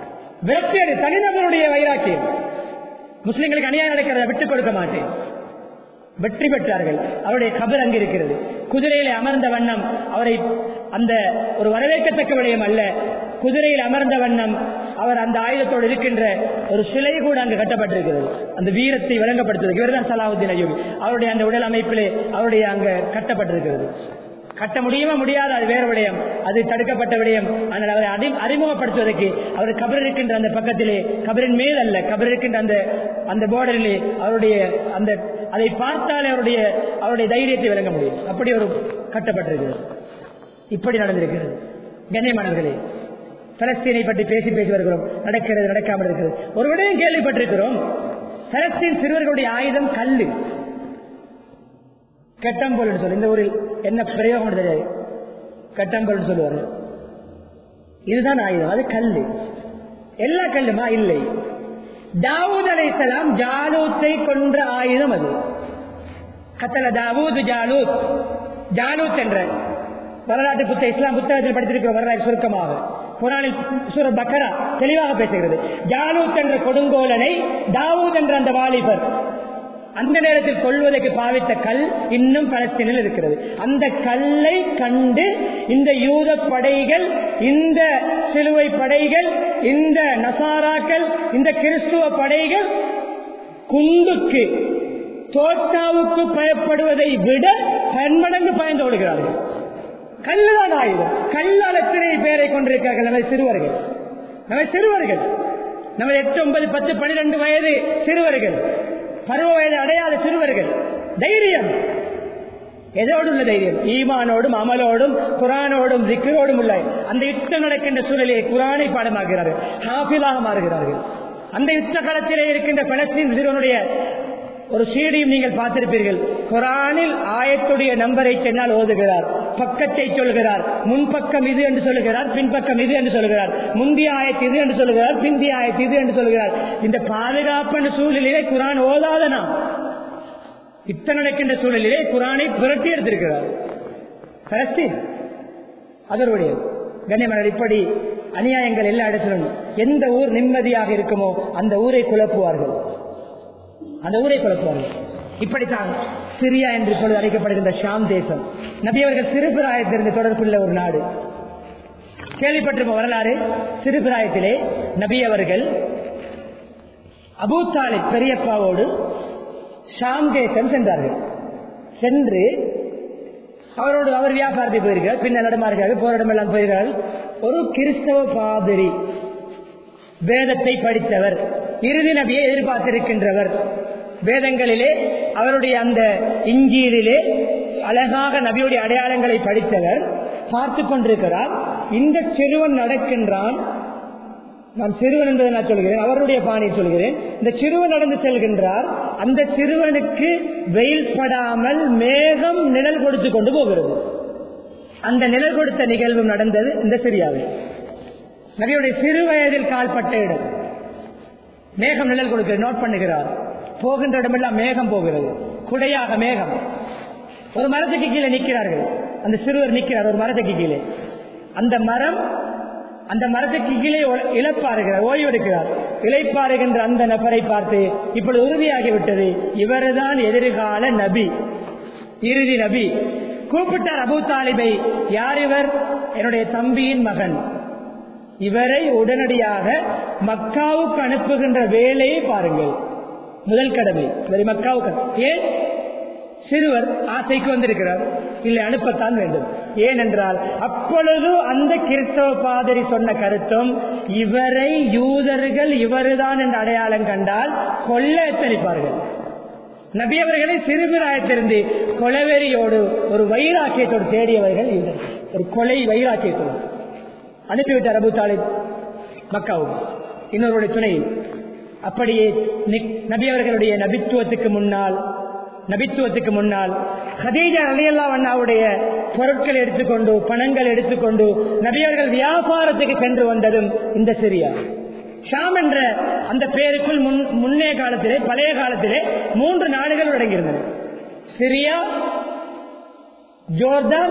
விரட்டி அடி தனிநபருடைய வைராக்கியம் முஸ்லிம்களுக்கு அநியாயம் நடக்கிறத விட்டுக் கொடுக்க மாட்டேன் வெற்றி பெற்றார்கள் அவருடைய கபர் அங்கு இருக்கிறது குதிரையில அமர்ந்த வண்ணம் அவரை அந்த ஒரு வரவேற்கத்தக்க விடயம் அல்ல குதிரையில் அமர்ந்த வண்ணம் அவர் அந்த ஆயுதத்தோடு இருக்கின்ற ஒரு சிலை கூட அங்கு கட்டப்பட்டிருக்கிறது அந்த வீரத்தை விளங்கப்படுத்துவது இவர்தான் சலாவுத்தீன் அய்யூபி அவருடைய அந்த உடல் அமைப்பிலே அவருடைய அங்க கட்டப்பட்டிருக்கிறது கட்ட முடியுமா முடியாது அது வேறு விடயம் அது தடுக்கப்பட்ட விடயம் ஆனால் அவரை அறி அறிமுகப்படுத்துவதற்கு அவர் கபர் இருக்கின்ற அந்த பக்கத்திலே கபரின் மேல் அல்ல கபர் இருக்கின்ற அந்த அந்த போர்டரிலே அவருடைய அந்த அதை பார்த்தாலே அவருடைய அவருடைய தைரியத்தை விளங்க முடியும் அப்படி ஒரு கட்டப்பட்டிருக்கிறது இப்படி நடந்திருக்கிறது கண்ணியமானவர்களே பலஸ்தீனை பற்றி பேசி பேசி வருகிறோம் நடக்கிறது நடக்காமல் இருக்கிறது ஒரு விடயம் கேள்விப்பட்டிருக்கிறோம் பலஸ்தீன் சிறுவர்களுடைய ஆயுதம் கல்லு கெட்டம்போல் சொல்லு இந்த ஊரில் என்ன பிரயோகம் தெரியாது கெட்டம்போல் சொல்லுவாரு இதுதான் ஆயுதம் அது கல்லு எல்லா கல்லுமா இல்லை தாவூத் அலைசலாம் ஜாலூத்தை கொன்ற ஆயுதம் அது கத்தல தாவூத் ஜாலூத் ஜாலூத் என்ற வரலாற்று புத்த இஸ்லாம் புத்தகத்தில் படித்திருக்கிற வரலாறு சுருக்கமாக குரானில் சூர பக்கரா தெளிவாக பேசுகிறது ஜாலூத் என்ற கொடுங்கோலனை தாவூத் என்ற அந்த வாலிபர் அந்த நேரத்தில் கொள்வதற்கு பாவித்த கல் இன்னும் பலஸ்தீனில் இருக்கிறது அந்த கல்லை கண்டு இந்த யூத படைகள் இந்த சிலுவை படைகள் இந்த நசாராக்கள் இந்த கிறிஸ்துவ படைகள் குந்துக்கு தோட்டாவுக்கு பயப்படுவதை விட பன்மடங்கு பயந்து ஓடுகிறார்கள் கல்லுதான் ஆயுதம் கல்லால் எத்தனை பேரை கொண்டிருக்கிறார்கள் நமது சிறுவர்கள் நமது சிறுவர்கள் நமது எட்டு ஒன்பது பத்து பன்னிரண்டு வயது சிறுவர்கள் பருவ வயது அடையாத சிறுவர்கள் தைரியம் எதோடு உள்ள தைரியம் ஈமானோடும் அமலோடும் குரானோடும் திக்கரோடும் உள்ள அந்த யுத்தம் நடக்கின்ற சூழலிலே குரானை பாடமாகிறார்கள் ஹாஃபிலாக மாறுகிறார்கள் அந்த யுத்த காலத்திலே இருக்கின்ற பலஸ்தீன் சிறுவனுடைய ஒரு சீடியும் நீங்கள் பார்த்திருப்பீர்கள் குரானில் ஆயத்துடைய நம்பரை சென்னால் ஓதுகிறார் பக்கத்தை சொல்கிறார் முன்பக்கம் இது என்று சொல்லுகிறார் பின்பக்கம் இது என்று சொல்கிறார் முந்தைய ஆயத்து இது என்று சொல்லுகிறார் பிந்திய ஆயத்து இது என்று சொல்கிறார் இந்த பாதுகாப்பான சூழலிலே குரான் ஓதாத நாம் இத்தனை நடக்கின்ற சூழலிலே குரானை புரட்டி எடுத்திருக்கிறார் பலஸ்தீன் அதனுடைய கண்ணியமனர் இப்படி அநியாயங்கள் எல்லா இடத்திலும் எந்த ஊர் நிம்மதியாக இருக்குமோ அந்த ஊரை குழப்புவார்கள் அந்த ஊரை குழப்புவார்கள் இப்படித்தான் சிரியா என்று இப்பொழுது அழைக்கப்படுகின்ற ஷாம் தேசம் நபி அவர்கள் சிறுபிராயத்திலிருந்து தொடர்புள்ள ஒரு நாடு கேள்விப்பட்டிருப்ப வரலாறு சிறுபிராயத்திலே நபி அவர்கள் அபூத்தாலி பெரியப்பாவோடு ஷாம் தேசம் சென்றார்கள் சென்று அவரோடு அவர் வியாபாரத்தை போயிருக்கிறார் பின்னர் நடமாறுகிறார்கள் போராட்டம் எல்லாம் போயிருக்கிறார்கள் ஒரு கிறிஸ்தவ பாதிரி வேதத்தை படித்தவர் இறுதி நபியை எதிர்பார்த்திருக்கின்றவர் வேதங்களிலே அவருடைய அந்த இஞ்சீரிலே அழகாக நபியுடைய அடையாளங்களை படித்தவர் பார்த்து கொண்டிருக்கிறார் இந்த சிறுவன் நடக்கின்றான் நான் சிறுவன் என்பதை நான் சொல்கிறேன் அவருடைய பாணியை சொல்கிறேன் இந்த சிறுவன் நடந்து செல்கின்றார் அந்த சிறுவனுக்கு வெயில் படாமல் மேகம் நிழல் கொடுத்து கொண்டு போகிறது அந்த நிழல் கொடுத்த நிகழ்வு நடந்தது இந்த சிரியாவில் நபியுடைய சிறு வயதில் கால்பட்ட இடம் மேகம் நிழல் கொடுக்கிறது நோட் பண்ணுகிறார் போகின்ற இடமெல்லாம் மேகம் போகிறது குடையாக மேகம் ஒரு மரத்துக்கு கீழே நிற்கிறார்கள் அந்த சிறுவர் நிற்கிறார் ஒரு மரத்துக்கு கீழே அந்த மரம் அந்த மரத்துக்கு கீழே இழப்பாருகிறார் ஓய்வெடுக்கிறார் இழைப்பாருகின்ற அந்த நபரை பார்த்து இப்பொழுது உறுதியாகிவிட்டது இவர்தான் எதிர்கால நபி இறுதி நபி கூப்பிட்டார் அபு தாலிபை யார் இவர் என்னுடைய தம்பியின் மகன் இவரை உடனடியாக மக்காவுக்கு அனுப்புகின்ற வேலையை பாருங்கள் முதல் கடமை இவரை மக்காவுக்கு ஏன் சிறுவர் ஆசைக்கு வந்திருக்கிறார் இல்லை அனுப்பத்தான் வேண்டும் ஏனென்றால் அப்பொழுது அந்த கிறிஸ்தவ பாதிரி சொன்ன கருத்தும் இவரை யூதர்கள் இவருதான் என்று அடையாளம் கண்டால் கொல்ல எத்தனிப்பார்கள் நபி அவர்களை சிறுபிராயத்திலிருந்து கொலவெறியோடு ஒரு வைராக்கியத்தோடு தேடியவர்கள் யூதர்கள் ஒரு கொலை வைராக்கியத்தோடு அனுப்பிவிட்டார் அபு தாலிப் மக்காவுக்கு இன்னொருடைய துணையில் அப்படியே நபி அவர்களுடைய நபித்துவத்துக்கு முன்னால் நபித்துவத்துக்கு முன்னால் ஹதீஜா அலியல்லா அண்ணாவுடைய பொருட்கள் எடுத்துக்கொண்டு பணங்கள் எடுத்துக்கொண்டு நபியவர்கள் வியாபாரத்துக்கு சென்று வந்ததும் இந்த சிரியா ஷாம் என்ற அந்த பேருக்குள் முன் முன்னே காலத்திலே பழைய காலத்திலே மூன்று நாடுகள் அடங்கியிருந்தன சிரியா ஜோர்தான்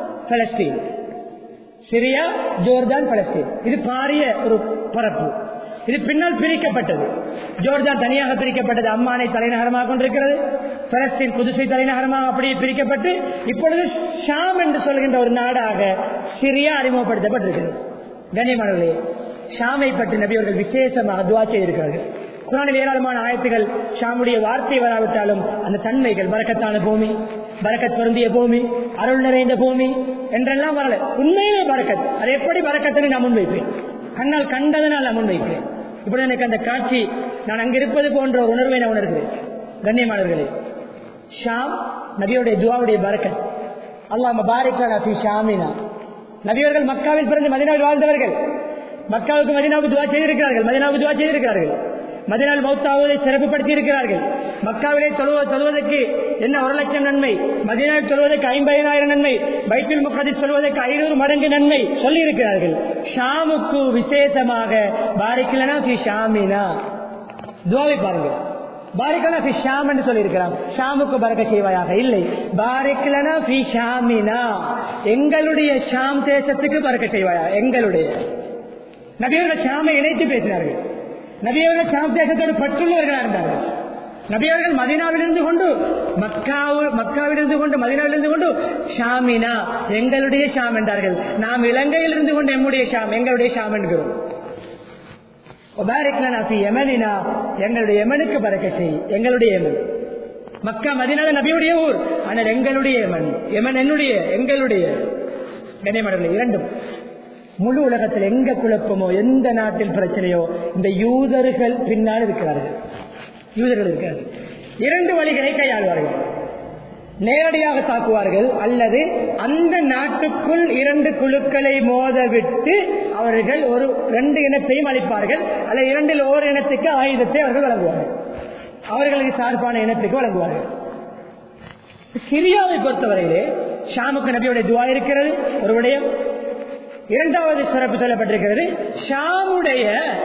பலஸ்தீன் சிரியா ஜோர்தான் பலஸ்தீன் இது பாரிய ஒரு பரப்பு இது பின்னால் பிரிக்கப்பட்டது ஜோர்தான் தனியாக பிரிக்கப்பட்டது அம்மானை தலைநகரமாக கொண்டிருக்கிறது பலஸ்தீன் குதிசை தலைநகரமாக அப்படியே பிரிக்கப்பட்டு இப்பொழுது ஷாம் என்று சொல்கின்ற ஒரு நாடாக சிரியா அறிமுகப்படுத்தப்பட்டிருக்கிறது கண்ணியமானவர்களே ஷாமை பற்றி நபி அவர்கள் விசேஷமாக துவா செய்திருக்கிறார்கள் குரானில் ஏராளமான ஆயத்துகள் ஷாமுடைய வார்த்தை வராவிட்டாலும் அந்த தன்மைகள் பறக்கத்தான பூமி பறக்கத் பொருந்திய பூமி அருள் நிறைந்த பூமி என்றெல்லாம் வரல உண்மையிலே பறக்கத் அது எப்படி பறக்கத்துன்னு நான் முன்வைப்பேன் கண்ணால் கண்டதனால் நான் முன்வைக்கிறேன் இப்படி எனக்கு அந்த காட்சி நான் அங்கிருப்பது போன்ற ஒரு உணர்வை நான் உணர்கிறேன் கண்ணியமானவர்களே ஷாம் நபியுடைய துவாவுடைய பறக்கத் அல்லாம பாரிக்கா ஷாமினா நபியவர்கள் மக்காவில் பிறந்து மதினாவில் வாழ்ந்தவர்கள் மக்காவுக்கு மதினாவுக்கு துவா செய்திருக்கிறார்கள் மதினாவுக்கு துவா செய்திருக்கிறார்கள் மதினால் மௌத்தாவதை சிறப்புப்படுத்தி இருக்கிறார்கள் மக்காவிலே தொழுவ தொழுவதற்கு என்ன ஒரு லட்சம் நன்மை மதினால் சொல்வதற்கு ஐம்பதினாயிரம் நன்மை பைத்துல் முகதி சொல்வதற்கு ஐநூறு மடங்கு நன்மை சொல்லி இருக்கிறார்கள் ஷாமுக்கு விசேஷமாக பாரிக்கலனா பி ஷாமினா துவாவை பாருங்க பாரிக்கலனா பி ஷாம் என்று சொல்லியிருக்கிறான் ஷாமுக்கு பறக்க செய்வாயாக இல்லை பாரிக்கலனா பி ஷாமினா எங்களுடைய ஷாம் தேசத்துக்கு பறக்க செய்வாயா எங்களுடைய நபியர்கள் ஷாமை இணைத்து பேசினார்கள் நபியவர்கள் ஷாம் தேசத்தோடு பற்றுள்ளவர்களாக இருந்தார்கள் நபியவர்கள் மதினாவிலிருந்து கொண்டு மக்காவு மக்காவிலிருந்து கொண்டு மதினாவிலிருந்து கொண்டு ஷாமினா எங்களுடைய ஷாம் என்றார்கள் நாம் இலங்கையில் இருந்து கொண்டு எம்முடைய ஷாம் எங்களுடைய ஷாம் என்கிறோம் எமனினா எங்களுடைய எமனுக்கு பறக்க செய் எங்களுடைய எமன் மக்கா மதினால நபியுடைய ஊர் ஆனால் எங்களுடைய எமன் எமன் என்னுடைய எங்களுடைய கனிமடங்கள் இரண்டும் முழு உலகத்தில் எங்க குழப்பமோ எந்த நாட்டில் பிரச்சனையோ இந்த யூதர்கள் பின்னால் இருக்கிறார்கள் யூதர்கள் இருக்கிறார்கள் இரண்டு வழிகளை கையாளுவார்கள் நேரடியாக தாக்குவார்கள் அல்லது அந்த நாட்டுக்குள் இரண்டு குழுக்களை மோதவிட்டு அவர்கள் ஒரு ரெண்டு இனத்தையும் அளிப்பார்கள் அல்லது இரண்டில் ஓர் இனத்துக்கு ஆயுதத்தை அவர்கள் வழங்குவார்கள் அவர்களுக்கு சார்பான இனத்துக்கு வழங்குவார்கள் சிரியாவை பொறுத்தவரையிலே ஷாமுக்கு நபியுடைய துவா இருக்கிறது ஒரு விடயம் இரண்டாவது சிறப்பு சொல்லப்பட்டிருக்கிறது ஷாமுடைய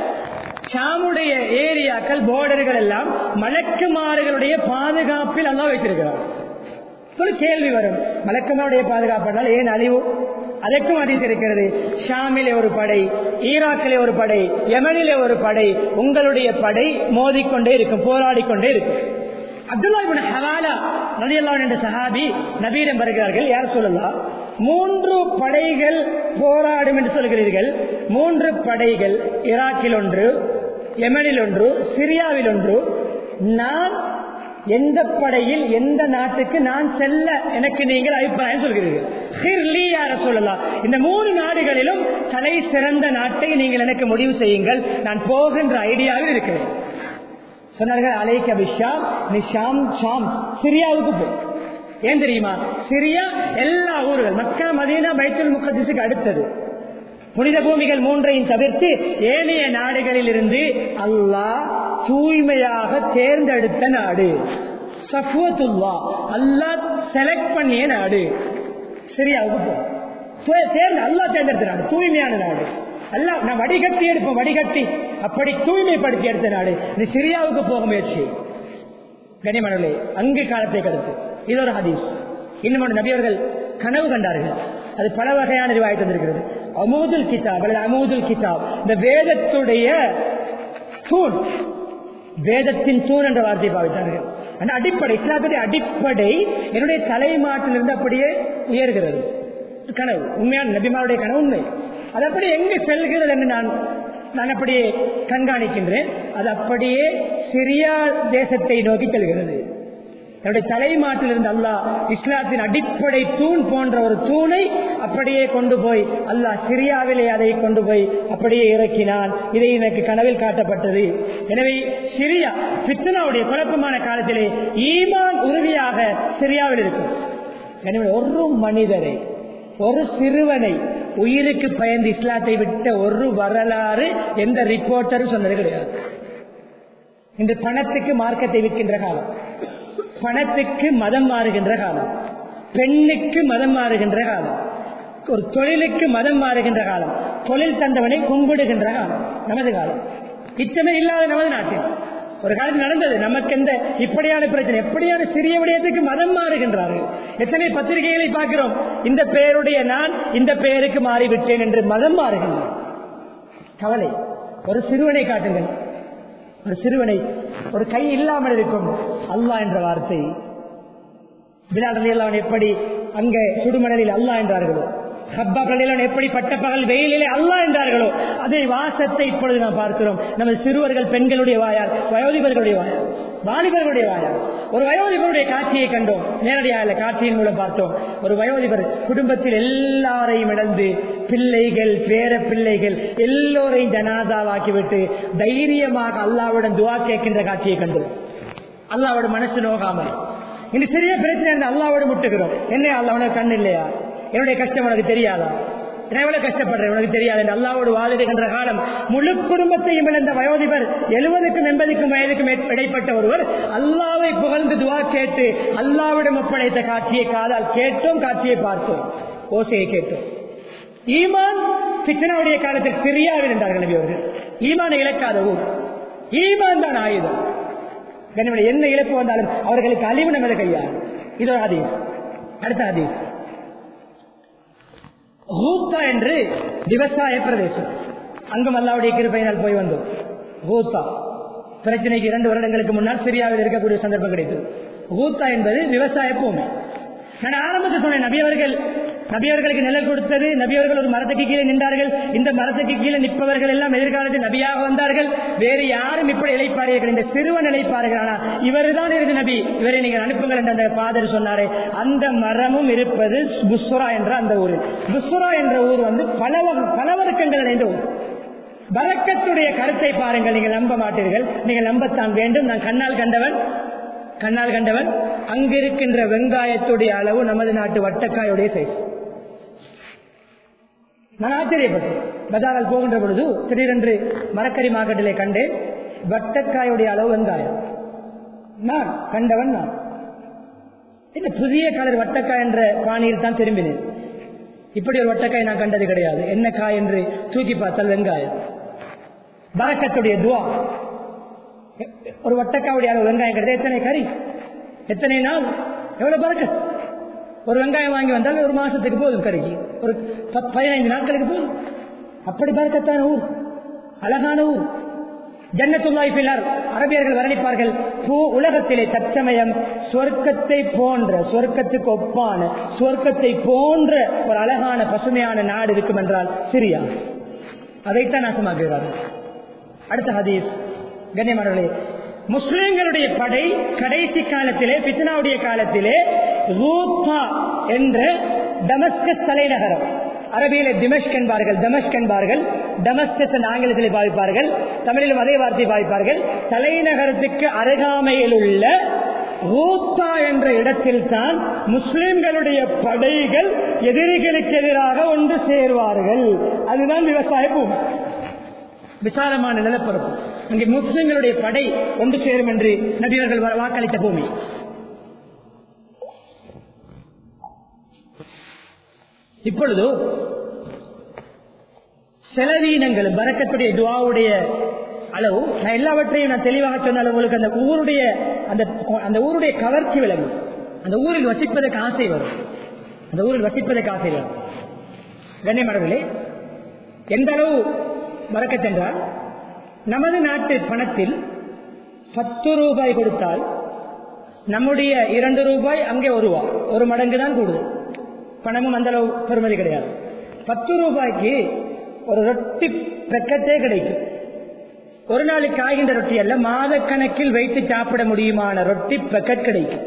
ஷாமுடைய ஏரியாக்கள் போர்டர்கள் எல்லாம் மலக்குமாறுகளுடைய பாதுகாப்பில் அல்லா வைத்திருக்கிறார் ஒரு கேள்வி வரும் மலக்குமாருடைய பாதுகாப்பானால் ஏன் அழிவு அதற்கும் அதிர்ச்சிருக்கிறது ஷாமிலே ஒரு படை ஈராக்கிலே ஒரு படை யமனிலே ஒரு படை உங்களுடைய படை மோதிக்கொண்டே இருக்கும் போராடிக்கொண்டே இருக்கும் அப்துல்லா ஹவாலா நதியல்லா என்ற சஹாபி நபீரம் வருகிறார்கள் யார் சொல்லலாம் மூன்று படைகள் போராடும் என்று சொல்கிறீர்கள் மூன்று படைகள் ஈராக்கில் ஒன்று யமனில் ஒன்று சிரியாவில் ஒன்று நான் எந்த படையில் எந்த நாட்டுக்கு நான் செல்ல எனக்கு நீங்கள் அபிப்பிராயம் சொல்கிறீர்கள் சொல்லலாம் இந்த மூணு நாடுகளிலும் தலை சிறந்த நாட்டை நீங்கள் எனக்கு முடிவு செய்யுங்கள் நான் போகின்ற ஐடியாவில் இருக்கிறேன் சொன்னார்கள் அலைக் அபிஷாம் நீ ஷாம் ஷாம் சிரியாவுக்கு போ ஏன் தெரியுமா சிரியா எல்லா ஊர்கள் மக்கா மதீனா பைத்துல் முகதிசுக்கு அடுத்தது புனித பூமிகள் மூன்றையும் தவிர்த்து ஏனைய நாடுகளில் இருந்து அல்லாஹ் தூய்மையாக தேர்ந்தெடுத்த நாடு சஃபுவத்துல்லா அல்லாஹ் செலக்ட் பண்ணிய நாடு சிரியாவுக்கு போ தேர்ந்து அல்லாஹ் தேர்ந்தெடுத்த நாடு தூய்மையான நாடு அல்ல நான் வடிகட்டி எடுப்போம் வடிகட்டி அப்படி தூய்மைப்படுத்தி எடுத்த நாடு நீ சிரியாவுக்கு போக முயற்சி கனிமணலே அங்கு காலத்தை கடத்து இது ஒரு ஹதீஸ் இன்னும் நபியவர்கள் கனவு கண்டார்கள் அது பல வகையான ரிவாய் தந்திருக்கிறது அமூதுல் கிதாப் அல்லது அமூதுல் கிதாப் இந்த வேதத்துடைய தூண் வேதத்தின் தூண் என்ற வார்த்தையை பாவித்தார்கள் அந்த அடிப்படை இஸ்லாத்துடைய அடிப்படை என்னுடைய தலைமாட்டிலிருந்து அப்படியே உயர்கிறது கனவு உண்மையான நபிமாருடைய கனவு உண்மை அது அப்படி எங்கு செல்கிறது என்று நான் நான் அப்படியே கண்காணிக்கின்றேன் அது அப்படியே சிரியா தேசத்தை நோக்கி செல்கிறது என்னுடைய தலைமாட்டில் இருந்து அல்லாஹ் இஸ்லாத்தின் அடிப்படை தூண் போன்ற ஒரு தூணை அப்படியே கொண்டு போய் அல்லாஹ் சிரியாவிலே அதை கொண்டு போய் அப்படியே இறக்கினான் இதை எனக்கு கனவில் காட்டப்பட்டது எனவே சிரியா பித்தனாவுடைய குழப்பமான காலத்திலே ஈமான் உறுதியாக சிரியாவில் இருக்கும் எனவே ஒரு மனிதரை ஒரு சிறுவனை உயிருக்கு பயந்து இஸ்லாத்தை விட்ட ஒரு வரலாறு எந்த ரிப்போர்ட்டரும் சொன்னது கிடையாது இந்த பணத்துக்கு மார்க்கத்தை விற்கின்ற காலம் பணத்துக்கு மதம் மாறுகின்ற காலம் பெண்ணுக்கு மதம் மாறுகின்ற காலம் ஒரு தொழிலுக்கு மதம் மாறுகின்ற காலம் தொழில் தந்தவனை கும்பிடுகின்ற காலம் நமது காலம் இத்தனை இல்லாத நமது நாட்டில் ஒரு காலம் நடந்தது நமக்கு எந்த இப்படியான பிரச்சனை எப்படியான சிறிய விடயத்துக்கு மதம் மாறுகின்றார்கள் எத்தனை பத்திரிகைகளை பார்க்கிறோம் இந்த பெயருடைய நான் இந்த பெயருக்கு மாறிவிட்டேன் என்று மதம் மாறுகின்றேன் கவலை ஒரு சிறுவனை காட்டுங்கள் ஒரு சிறுவனை ஒரு கை இல்லாமல் இருக்கும் அல்லாஹ் என்ற வார்த்தை பிலால் ரலியல்லாஹு எப்படி அங்கே சுடுமணலில் அல்லாஹ் என்றார்களோ ஹப்பா ரலியல்லாஹு எப்படி பட்ட பகல் வெயிலிலே அல்லாஹ் என்றார்களோ அதே வாசத்தை இப்பொழுது நாம் பார்க்கிறோம் நமது சிறுவர்கள் பெண்களுடைய வாயால் வயோதிபர்களுடைய வாயால் வாலிபர்களுடைய வாயால் ஒரு வயோதிபருடைய காட்சியை கண்டோம் நேரடியாக இல்ல, காட்சியின் மூலம் பார்த்தோம் ஒரு வயோதிபர் குடும்பத்தில் எல்லாரையும் இழந்து பிள்ளைகள் பேர பிள்ளைகள் எல்லோரையும் ஜனாதாவாக்கிவிட்டு தைரியமாக அல்லாவுடன் துவா கேட்கின்ற காட்சியை கண்டோம் அல்லாவோட மனசு நோகாமல் இந்த சிறிய பிரச்சனை அந்த அல்லாவோட முட்டுகிறோம் என்ன அல்லா உனக்கு கண் இல்லையா என்னுடைய கஷ்டம் உனக்கு தெரியாதா நான் எவ்வளவு கஷ்டப்படுறேன் உனக்கு தெரியாது என்று அல்லாவோடு வாழுகின்ற காலம் முழு குடும்பத்தையும் இழந்த வயோதிபர் எழுபதுக்கும் எண்பதுக்கும் வயதுக்கும் மேற்- இடைப்பட்ட ஒருவர் அல்லாவை புகழ்ந்து துவா கேட்டு அல்லாவிடம் ஒப்படைத்த காட்சியை காதால் கேட்டோம் காட்சியை பார்த்தோம் ஓசையை கேட்டோம் ஈமான் பித்தனாவுடைய காலத்தில் சிரியாவில் இருந்தார்கள் நபி அவர்கள் ஈமானை இழக்காத ஊர் ஈமான் தான் ஆயுதம் கண்ணியமான என்ன இழப்பு வந்தாலும் அவர்களுக்கு அழிவு நமது கையா இது ஒரு ஹதீஸ் அடுத்த ஹதீஸ் ஹூத்தா என்று விவசாய பிரதேசம் அங்கும் அல்லாவுடைய கிருப்பையினால் போய் வந்தோம் ஹூத்தா பிரச்சனைக்கு இரண்டு வருடங்களுக்கு முன்னால் சிரியாவில் இருக்கக்கூடிய சந்தர்ப்பம் கிடைத்தது ஹூத்தா என்பது விவசாய பூமி நான் ஆரம்பத்தில் சொன்னேன் நபியவர்கள் நபியவர்களுக்கு நிழல் கொடுத்தது நபியவர்கள் ஒரு மரத்துக்கு கீழே நின்றார்கள் இந்த மரத்துக்கு கீழே நிற்பவர்கள் எல்லாம் எதிர்காலத்தில் நபியாக வந்தார்கள் வேறு யாரும் இப்படி இழைப்பார்கள் இந்த சிறுவன் இழைப்பார்கள் ஆனால் இவர்தான் இறுதி நபி இவரை நீங்கள் அனுப்புங்கள் என்று அந்த பாதர் சொன்னாரே அந்த மரமும் இருப்பது புஸ்வரா என்ற அந்த ஊர் புஸ்வரா என்ற ஊர் வந்து பல வக- பல வர்க்கங்கள் இணைந்த ஊர் பறக்கத்துடைய கருத்தை பாருங்கள் நீங்கள் நம்ப மாட்டீர்கள் நீங்கள் நம்பத்தான் வேண்டும் நான் கண்ணால் கண்டவன் கண்ணால் கண்டவன் அங்கிருக்கின்ற வெங்காயத்துடைய அளவு நமது நாட்டு வட்டக்காயுடைய சைஸ் நான் ஆச்சரியப்பட்டேன் பஜாரால் போகின்ற பொழுது திடீரென்று மரக்கறி மார்க்கெட்டிலே கண்டேன் வட்டக்காயுடைய அளவு வெங்காயம் நான் கண்டவன் நான் இந்த புதிய கலர் வட்டக்காய் என்ற பாணியில் தான் திரும்பினேன் இப்படி ஒரு வட்டக்காய் நான் கண்டது கிடையாது என்ன காய் என்று தூக்கி பார்த்தால் வெங்காயம் பரக்கத்துடைய துவா ஒரு வட்டக்காவுடைய அளவு வெங்காயம் கிடையாது எத்தனை கறி எத்தனை நாள் எவ்வளவு பறக்க ஒரு வெங்காயம் வாங்கி வந்தால் ஒரு மாசத்துக்கு போதும் கறிக்கு ஒரு பத்து பதினைந்து நாட்களுக்கு போதும் அப்படி பறக்கத்தான ஊர் அழகான ஊர் ஜன்னத்துல்லாய் பின்னர் அரபியர்கள் வர்ணிப்பார்கள் பூ உலகத்திலே தற்சமயம் சொர்க்கத்தை போன்ற சொர்க்கத்துக்கு ஒப்பான சொர்க்கத்தை போன்ற ஒரு அழகான பசுமையான நாடு இருக்கும் என்றால் சிரியா அதைத்தான் நாசமாக்குகிறார்கள் அடுத்த ஹதீஸ் கண்ணியமானவர்களே முஸ்லிம்களுடைய படை கடைசி காலத்திலே பித்னாவுடைய காலத்திலே ரூபா என்ற டமஸ்கஸ் தலைநகரம் அரபியிலே திமஷ்க் என்பார்கள் தமஷ்க் என்பார்கள் டமஸ்கஸ் என்ற ஆங்கிலத்திலே பாவிப்பார்கள் தமிழிலும் அதே வார்த்தையை பாவிப்பார்கள் தலைநகரத்துக்கு அருகாமையில் உள்ள ரூத்தா என்ற இடத்தில் தான் முஸ்லிம்களுடைய படைகள் எதிரிகளுக்கு எதிராக ஒன்று சேர்வார்கள் அதுதான் விவசாய பூமி விசாலமான நிலப்பரப்பு அங்கே முஸ்லிம்களுடைய படை ஒன்று சேரும் என்று நபியர்கள் வா- வாக்களித்த பூமி இப்பொழுது செலவீனங்கள் பரக்கத்துடைய துவாவுடைய அளவு நான் எல்லாவற்றையும் நான் தெளிவாக சொன்னாலும் உங்களுக்கு அந்த ஊருடைய அந்த அந்த ஊருடைய கவர்ச்சி விளங்கும் அந்த ஊரில் வசிப்பதற்கு ஆசை வரும் அந்த ஊரில் வசிப்பதற்கு ஆசை வரும் கண்ணியமானவர்களே எந்த அளவு மறக்கச்சென்றால் நமது நாட்டு பணத்தில் பத்து ரூபாய் கொடுத்தால் நம்முடைய இரண்டு ரூபாய் அங்கே ஒரு ரூபாய் ஒரு மடங்கு தான் கூடுதல் பணமும் அந்த அளவு பெருமதி கிடையாது பத்து ரூபாய்க்கு ஒரு ரொட்டி பெக்கத்தே கிடைக்கும் ஒரு நாளைக்கு ஆகின்ற ரொட்டி அல்ல மாத கணக்கில் வைத்து சாப்பிட முடியுமான ரொட்டி பெக்கெட் கிடைக்கும்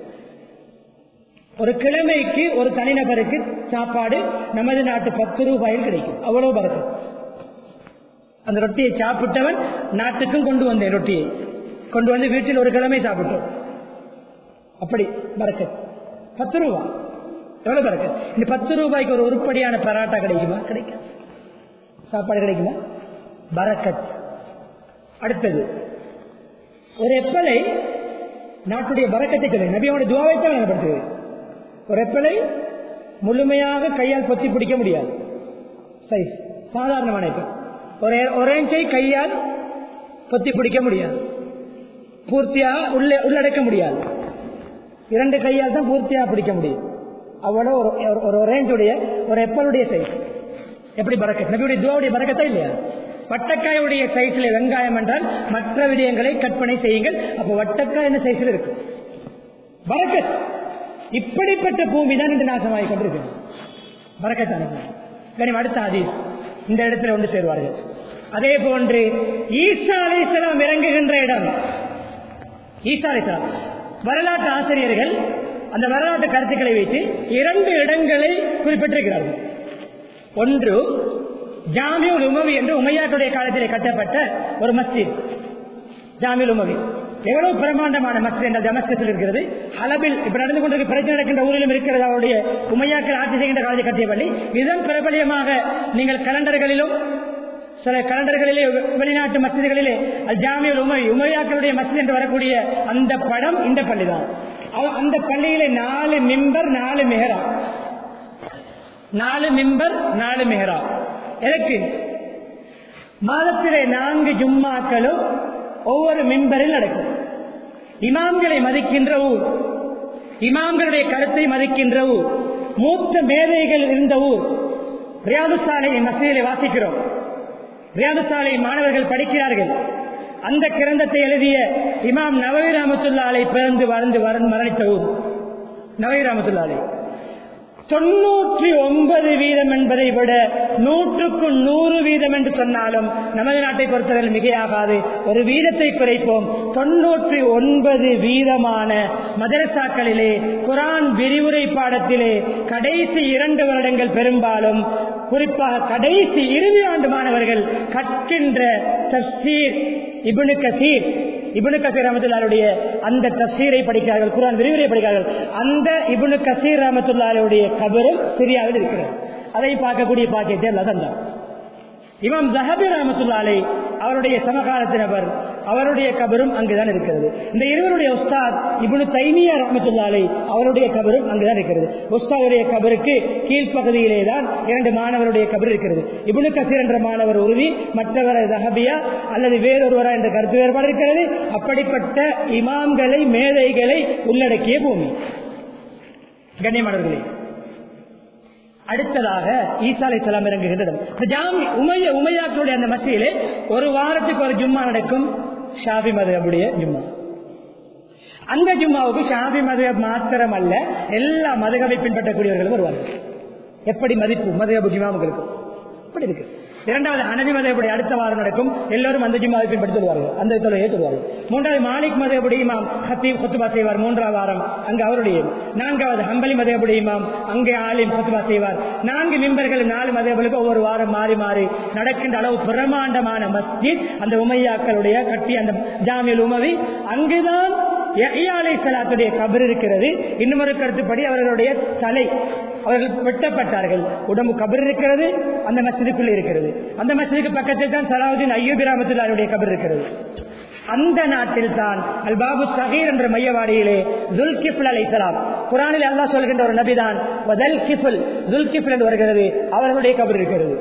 ஒரு கிழமைக்கு ஒரு தனிநபருக்கு சாப்பாடு நமது நாட்டு பத்து ரூபாயில் கிடைக்கும் அவ்வளவு பறக்கும் அந்த ரொட்டியை சாப்பிட்டவன் நாட்டுக்கும் கொண்டு வந்தேன் ரொட்டியை கொண்டு வந்து வீட்டில் ஒரு கிழமை சாப்பிட்டோம் அப்படி பறக்க பத்து ரூபா எவ்வளவு பறக்க இந்த பத்து ரூபாய்க்கு ஒரு உருப்படியான பராட்டா கிடைக்குமா கிடைக்கும் சாப்பாடு கிடைக்குமா பரக்கத் அடுத்தது ஒரு எப்பலை நாட்டுடைய பறக்கத்தை கிடைக்கும் நபியோட துவாவை தான் பயன்படுத்துது ஒரு எப்பலை முழுமையாக கையால் பொத்தி பிடிக்க முடியாது சைஸ் சாதாரணமான எப்பல் ஒரு ஒரேஞ்சை கையால் பொத்தி பிடிக்க முடியாது பூர்த்தியாக உள்ளே உள்ளடக்க முடியாது இரண்டு கையால் தான் பூர்த்தியாக பிடிக்க முடியும் அவ்வளவு ஒரு ஒரு- ஒரு ரேஞ்சுடைய ஒரு எப்பலுடைய சைஸ் எப்படி பறக்க நபியுடைய துவாவுடைய பறக்கத்தா இல்லையா வட்டக்காயுடைய சைஸ்ல வெங்காயம் என்றால் மற்ற விடயங்களை கற்பனை செய்யுங்கள் அப்ப வட்டக்காய் என்ன சைஸ்ல இருக்கு பரக்கத் இப்படிப்பட்ட பூமி தான் இன்று நாசமாகிக் கொண்டிருக்கிறது பரக்கத்தான பூமி கனிம் அடுத்த ஹதீஸ் இந்த இடத்துல ஒன்று சேருவார்கள் அதே போன்று ஈசா அலைசலாம் இறங்குகின்ற இடம் ஈசா அலைசலாம் வரலாற்று ஆசிரியர்கள் அந்த வரலாற்று கருத்துக்களை வைத்து இரண்டு இடங்களை குறிப்பிட்டிருக்கிறார்கள் ஒன்று ஜாமியுல் உமவி என்று உமையாட்டுடைய காலத்திலே கட்டப்பட்ட ஒரு மஸ்ஜித் ஜாமியுல் உமவி எவ்வளவு பிரமாண்டமான மஸ்ஜித் என்ற டமஸ்கத்தில் இருக்கிறது ஹலபில் இப்ப நடந்து கொண்டிருக்க பிரச்சனை நடக்கின்ற ஊரிலும் இருக்கிறது அவருடைய உமையாக்கள் ஆட்சி செய்கின்ற காலத்தில் கட்டிய பள்ளி இதன் பிரபலியமாக நீங்கள் கலண்டர்களிலும் சில கலண்டர்களிலே வெளிநாட்டு மசிதிகளிலே ஜாமியல் உமை உமையாக்களுடைய மசித் என்று வரக்கூடிய அந்த படம் இந்த பள்ளி தான் அந்த பள்ளியிலே நாலு மிம்பர் நாலு மெஹரா நாலு மிம்பர் நாலு மெஹரா எதற்கு மாதத்திலே நான்கு ஜும்மாக்களும் ஒவ்வொரு மிம்பரில் நடக்கும் இமாம்களை மதிக்கின்ற ஊர் இமாம்களுடைய கருத்தை மதிக்கின்ற ஊர் மூத்த மேதைகள் இருந்த ஊர் ரியாது சாலை மசீதிலே வாசிக்கிறோம் ரியாது சாலை மாணவர்கள் படிக்கிறார்கள் அந்த கிரந்தத்தை எழுதிய இமாம் நவவி ராமத்துல்லாலை பிறந்து வாழ்ந்து மரணித்த ஊர் நவவி ராமத்துல்லாலை தொன்னூற்றி ஒன்பது வீதம் என்பதை விட நூற்றுக்கு நூறு வீதம் என்று சொன்னாலும் நமது நாட்டை பொறுத்தவரை மிகையாகாது ஒரு வீதத்தை குறைப்போம் தொன்னூற்றி ஒன்பது வீதமான மதரசாக்களிலே குரான் விரிவுரை பாடத்திலே கடைசி இரண்டு வருடங்கள் பெரும்பாலும் குறிப்பாக கடைசி இறுதி ஆண்டு மாணவர்கள் கற்கின்ற தப்சீர் இபுனு கசீர் இபுனு கசீர் ரமத்துல்லாருடைய அந்த தப்சீரை படிக்கிறார்கள் குரான் விரிவுரை படிக்கிறார்கள் அந்த இபுனு கசீர் ரமத்துல்லாருடைய கபரும் சிரியாவில் இருக்கிறது அதை பார்க்கக்கூடிய பாக்கியத்தை அல்ல தந்தார் இமாம் ஜஹபி ரஹமத்துல்லாலை அவருடைய சமகாலத்தினவர் அவருடைய கபரும் அங்குதான் இருக்கிறது இந்த இருவருடைய உஸ்தாத் இபுனு தைமியா ரஹமத்துல்லாலை அவருடைய கபரும் அங்குதான் இருக்கிறது உஸ்தாவுடைய கபருக்கு கீழ்ப்பகுதியிலே தான் இரண்டு மாணவருடைய கபர் இருக்கிறது இபுனு கசீர் என்ற மாணவர் உறுதி மற்றவர் ஜஹபியா அல்லது வேறொருவரா என்ற கருத்து வேறுபாடு இருக்கிறது அப்படிப்பட்ட இமாம்களை மேதைகளை உள்ளடக்கிய பூமி கண்ணியமானவர்களே அடுத்ததாக ஈசா அலை சலாம் இறங்குகின்ற இடம் ஜாமி உமைய உமையாக்களுடைய அந்த மசீலே ஒரு வாரத்துக்கு ஒரு ஜும்மா நடக்கும் ஷாபி மதபுடைய ஜும்மா அந்த ஜும்மாவுக்கு ஷாபி மத மாத்திரம் அல்ல எல்லா மதகவை பின்பற்றக்கூடியவர்களும் வருவார்கள் எப்படி மதிப்பு மதகபு ஜிமாவுகளுக்கு அப்படி இருக்கு இரண்டாவது அனவி மதபடி அடுத்த வாரம் நடக்கும் எல்லோரும் அந்த ஜிம்மாவை பின்பற்றி வருவார்கள் அந்த தொலையை சொல்வார்கள் மூன்றாவது மாலிக் மதபடி இமாம் ஹத்தீப் ஹத்துபா செய்வார் மூன்றாவது வாரம் அங்கு அவருடைய நான்காவது ஹம்பலி மதபடி இமாம் அங்கே ஆலிம் ஹத்துபா செய்வார் நான்கு மிம்பர்கள் நாலு மதபலுக்கு ஒவ்வொரு வாரம் மாறி மாறி நடக்கின்ற அளவு பிரமாண்டமான மஸ்ஜித் அந்த உமையாக்களுடைய கட்டி அந்த ஜாமியல் உமவி அங்குதான் அலை சலாத்துடைய கபர் இருக்கிறது இன்னும் ஒரு கருத்துப்படி அவர்களுடைய தலை அவர்கள் வெட்டப்பட்டார்கள் உடம்பு கபர் இருக்கிறது அந்த மசிதுக்குள்ள இருக்கிறது அந்த மசிதுக்கு பக்கத்தில் தான் சலாவுதீன் ஐயூபி ராமத்துல்லாருடைய கபர் இருக்கிறது அந்த நாட்டில் தான் அல் பாபு சகீர் என்ற மையவாடியிலே ஜுல்கிஃபுல் அலை சலாம் குரானில் அல்லா சொல்கின்ற ஒரு நபிதான் கிஃபுல் ஜுல்கிஃபுல் என்று வருகிறது அவர்களுடைய கபர் இருக்கிறது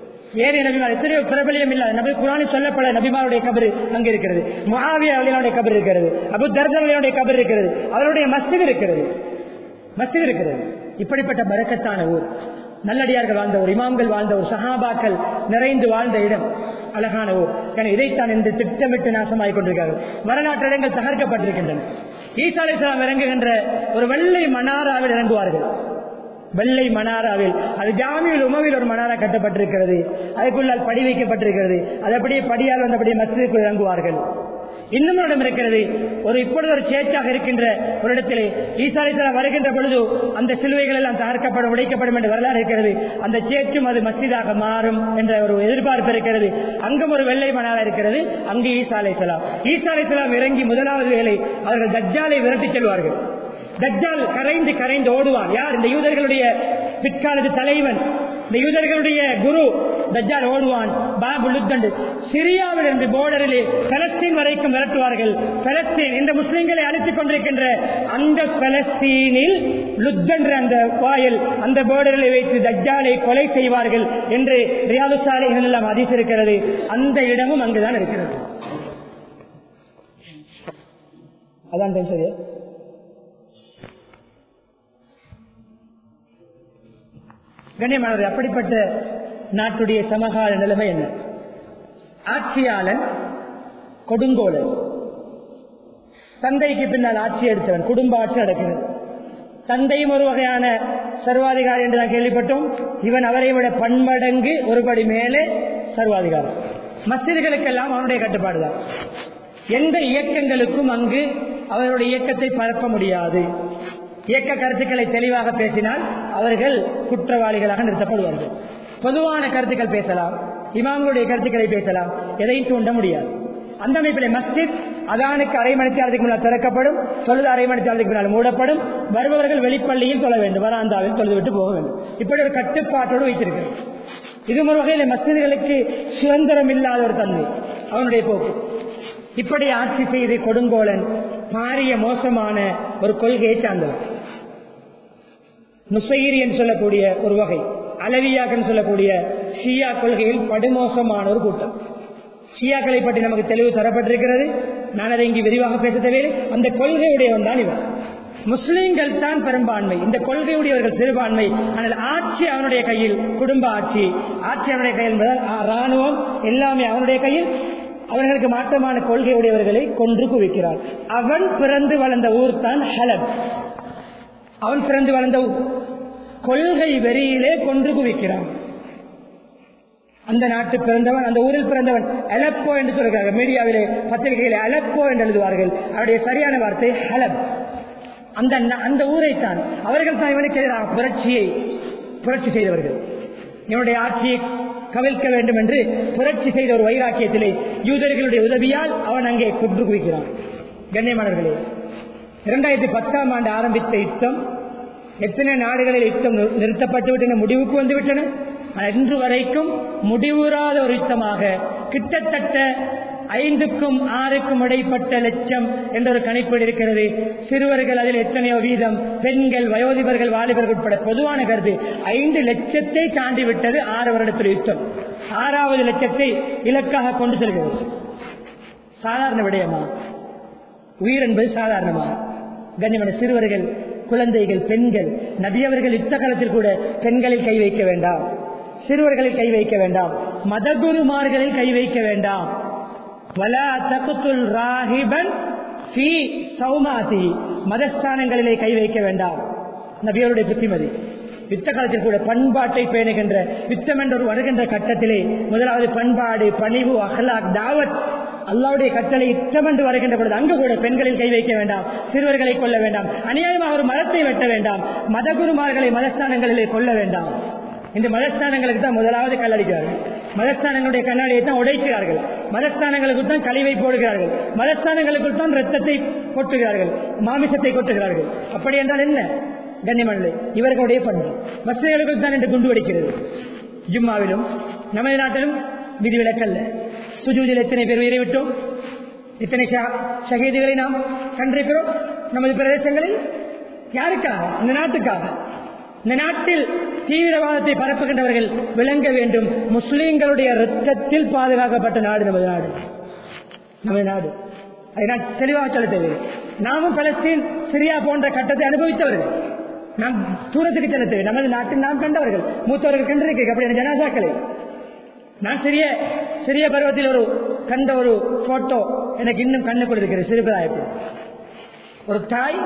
ஏறி நபிமார் எத்தனையோ பிரபலியம் இல்ல நபி குரானில் சொல்லப்பட நபிமாருடைய கபரு அங்க இருக்கிறது முகாவிய அவர்களுடைய கபர் இருக்கிறது அபு தர்தர்களுடைய கபர் இருக்கிறது அவருடைய மஸ்ஜித் இருக்கிறது மஸ்ஜித் இருக்கிறது இப்படிப்பட்ட பரக்கத்தான ஊர் நல்லடியார்கள் வாழ்ந்த ஒரு இமாம்கள் வாழ்ந்த ஒரு சஹாபாக்கள் நிறைந்து வாழ்ந்த இடம் அழகான ஊர் என இதைத்தான் என்று திட்டமிட்டு நாசமாகிக் கொண்டிருக்கிறார்கள் வரலாற்று இடங்கள் தகர்க்கப்பட்டிருக்கின்றன ஈசாலேசலாம் இறங்குகின்ற ஒரு வெள்ளை மணாராவில் இறங்குவார்கள் வெள்ளை மணாராவில் அது ஜாமியில் உமவில் ஒரு மணாரா கட்டப்பட்டிருக்கிறது அதுக்குள்ளால் படி வைக்கப்பட்டிருக்கிறது அது அப்படியே படியால் வந்தபடியே மசிதுக்குள் இறங்குவார்கள் இன்னும் இடம் இருக்கிறது ஒரு இப்பொழுது ஒரு சேச்சாக இருக்கின்ற ஒரு இடத்திலே ஈசாலிசலா வருகின்ற பொழுது அந்த சிலுவைகள் எல்லாம் தகர்க்கப்படும் உடைக்கப்படும் என்ற வரலாறு இருக்கிறது அந்த சேச்சும் அது மஸ்ஜிதாக மாறும் என்ற ஒரு எதிர்பார்ப்பு இருக்கிறது அங்கும் ஒரு வெள்ளை மணாலா இருக்கிறது அங்கு ஈசா அலைசலாம் ஈசா அலைசலாம் இறங்கி முதலாவது வேலை அவர்கள் தஜ்ஜாலை விரட்டி செல்வார்கள் தஜ்ஜால் கரைந்து கரைந்து ஓடுவான் யார் இந்த யூதர்களுடைய பிற்காலத்து தலைவன் இந்த யூதர்களுடைய குரு தஜ்ஜால் ஓடுவான் பாபு லுத்தண்டு சிரியாவில் இருந்து போர்டரிலே பலஸ்தீன் வரைக்கும் விரட்டுவார்கள் பலஸ்தீன் இந்த முஸ்லிம்களை அழித்துக் கொண்டிருக்கின்ற அந்த பலஸ்தீனில் லுத்தன்ற அந்த வாயில் அந்த போர்டரில் வைத்து தஜ்ஜாலை கொலை செய்வார்கள் என்று ரியாது சாலைகள் எல்லாம் அதிசிருக்கிறது அந்த இடமும் அங்குதான் இருக்கிறது அதான் சரியா கண்ணியமானது அப்படிப்பட்ட நாட்டுடைய சமகால நிலைமை என்ன ஆட்சியாளன் கொடுங்கோலன் தந்தைக்கு பின்னால் ஆட்சி எடுத்தவன் குடும்ப ஆட்சி நடக்கிறது தந்தையும் ஒரு வகையான சர்வாதிகாரி என்று நான் கேள்விப்பட்டோம் இவன் அவரை விட பன்மடங்கு ஒருபடி மேலே சர்வாதிகாரம் மசிதிகளுக்கெல்லாம் அவனுடைய கட்டுப்பாடு தான் எந்த இயக்கங்களுக்கும் அங்கு அவருடைய இயக்கத்தை பரப்ப முடியாது இயக்க கருத்துக்களை தெளிவாக பேசினால் அவர்கள் குற்றவாளிகளாக நிறுத்தப்படுவார்கள் பொதுவான கருத்துக்கள் பேசலாம் இமாம்களுடைய கருத்துக்களை பேசலாம் எதையும் தூண்ட முடியாது அந்த அமைப்பில் மஸ்ஜித் அதானுக்கு அரை மணி நேரத்துக்கு முன்னால் திறக்கப்படும் தொழுது அரை மணி நேரத்துக்கு முன்னால் மூடப்படும் வருபவர்கள் வெளிப்பள்ளியில் தொழ வேண்டும் வராந்தாவில் தொழுது விட்டு போக வேண்டும் இப்படி ஒரு கட்டுப்பாட்டோடு வைத்திருக்கிறது இது ஒரு வகையில் மசிதிகளுக்கு சுதந்திரம் இல்லாத ஒரு தன்மை அவனுடைய போக்கு இப்படி ஆட்சி செய்து கொடுங்கோலன் பாரிய மோசமான ஒரு கொள்கையை சார்ந்தவர் நுசைரி என்று சொல்லக்கூடிய ஒரு வகை அலவியாக சொல்லக்கூடிய ஷியா கொள்கையில் படுமோசமான ஒரு கூட்டம் ஷியாக்களை பற்றி நமக்கு தெளிவு தரப்பட்டிருக்கிறது நான் அதை இங்கு விரிவாக பேச தேவையில்லை அந்த கொள்கையுடையவன் தான் இவர் முஸ்லீம்கள் தான் பெரும்பான்மை இந்த கொள்கையுடையவர்கள் சிறுபான்மை ஆனால் ஆட்சி அவனுடைய கையில் குடும்ப ஆட்சி ஆட்சி அவனுடைய கையில் என்பதால் ராணுவம் எல்லாமே அவனுடைய கையில் அவர்களுக்கு மாற்றமான கொள்கையுடையவர்களை கொன்று குவிக்கிறார் அவன் பிறந்து வளர்ந்த ஊர் தான் ஹலப் அவன் பிறந்து வளர்ந்த ஊர் கொள்கை வெறியிலே கொன்று குவிக்கிறான் அந்த நாட்டு பிறந்தவன் அந்த ஊரில் பிறந்தவன் அலப்போ என்று சொல்கிறார்கள் மீடியாவிலே பத்திரிகையிலே அலப்போ என்று எழுதுவார்கள் அவருடைய சரியான வார்த்தை ஹலப் அந்த அந்த ஊரைத்தான் அவர்கள் தான் இவனுக்கு எதிராக புரட்சியை புரட்சி செய்தவர்கள் இவனுடைய ஆட்சியை கவிழ்க்க வேண்டும் என்று புரட்சி செய்த ஒரு வைராக்கியத்திலே யூதர்களுடைய உதவியால் அவன் அங்கே குன்று குவிக்கிறான் கண்ணியமானவர்களே இரண்டாயிரத்தி பத்தாம் ஆண்டு ஆரம்பித்த யுத்தம் எத்தனை நாடுகளில் யுத்தம் நிறுத்தப்பட்டு விட்டன முடிவுக்கு வந்து விட்டன இன்று வரைக்கும் முடிவுறாத ஒரு யுத்தமாக கிட்டத்தட்ட ஐந்துக்கும் ஆறுக்கும் இடைப்பட்ட லட்சம் என்ற ஒரு கணிப்பீடு இருக்கிறது சிறுவர்கள் அதில் எத்தனையோ வீதம் பெண்கள் வயோதிபர்கள் வாலிபர்கள் உட்பட பொதுவான கருத்து ஐந்து லட்சத்தை தாண்டி விட்டது ஆறு வருடத்தில் யுத்தம் ஆறாவது லட்சத்தை இலக்காக கொண்டு செல்கிறது சாதாரண விடயமா உயிர் என்பது சாதாரணமா கண்ணியமான சிறுவர்கள் குழந்தைகள் பெண்கள் நபியவர்கள் யுத்த காலத்தில் கூட பெண்களில் கை வைக்க வேண்டாம் சிறுவர்களில் கை வைக்க வேண்டாம் மதகுருமார்களில் கை வைக்க வேண்டாம் மதஸ்தானங்களிலே கை வைக்க வேண்டாம் நபியருடைய புத்திமதி யுத்த காலத்தில் கூட பண்பாட்டை பேணுகின்ற யுத்தம் என்ற ஒரு வருகின்ற கட்டத்திலே முதலாவது பண்பாடு பணிவு அஹ்லாக் தாவத் அல்லாவுடைய கட்டளை யுத்தம் என்று வருகின்ற பொழுது அங்கு கூட பெண்களில் கை வைக்க வேண்டாம் சிறுவர்களை கொள்ள வேண்டாம் அநியாயமாக ஒரு மதத்தை வெட்ட வேண்டாம் மதகுருமார்களை மதஸ்தானங்களிலே கொள்ள வேண்டாம் இந்த மதஸ்தானங்களுக்கு தான் முதலாவது கல்லடிக்கிறார்கள் மதஸ்தானங்களுடைய கண்ணாடியை தான் உடைக்கிறார்கள் மதஸ்தானங்களுக்கு தான் கழிவை போடுகிறார்கள் மதஸ்தானங்களுக்கு தான் ரத்தத்தை கொட்டுகிறார்கள் மாமிசத்தை கொட்டுகிறார்கள் அப்படி என்றால் என்ன கண்ணியமல்ல இவர்களுடைய பண்பு மசிதர்களுக்கு தான் என்று குண்டு வெடிக்கிறது ஜும்மாவிலும் நமது நாட்டிலும் விதிவிலக்கல்ல சுஜூதில் எத்தனை பேர் உயிரை விட்டோம் எத்தனை ஷகீதுகளை நாம் கண்டிருக்கிறோம் நமது பிரதேசங்களில் யாருக்காக இந்த நாட்டுக்காக இந்த நாட்டில் தீவிரவாதத்தை பரப்புகின்றவர்கள் விளங்க வேண்டும் முஸ்லிம்களுடைய ரத்தத்தில் பாதுகாக்கப்பட்ட நாடு நமது நாடு நமது நாடு அதை நான் தெளிவாக சொல்ல தேவை நாமும் பலஸ்தீன் சிரியா போன்ற கட்டத்தை அனுபவித்தவர்கள் நாம் தூரத்துக்கு செல்ல தேவை நமது நாட்டில் நாம் கண்டவர்கள் மூத்தவர்கள் கண்டிருக்கிறேன் அப்படி ஜனாசாக்களை நான் சிறிய சிறிய பருவத்தில் ஒரு கண்ட ஒரு போட்டோ எனக்கு இன்னும் கண்ணுக்குள் இருக்கிறது சிறுபதாயப்பு ஒரு தாய்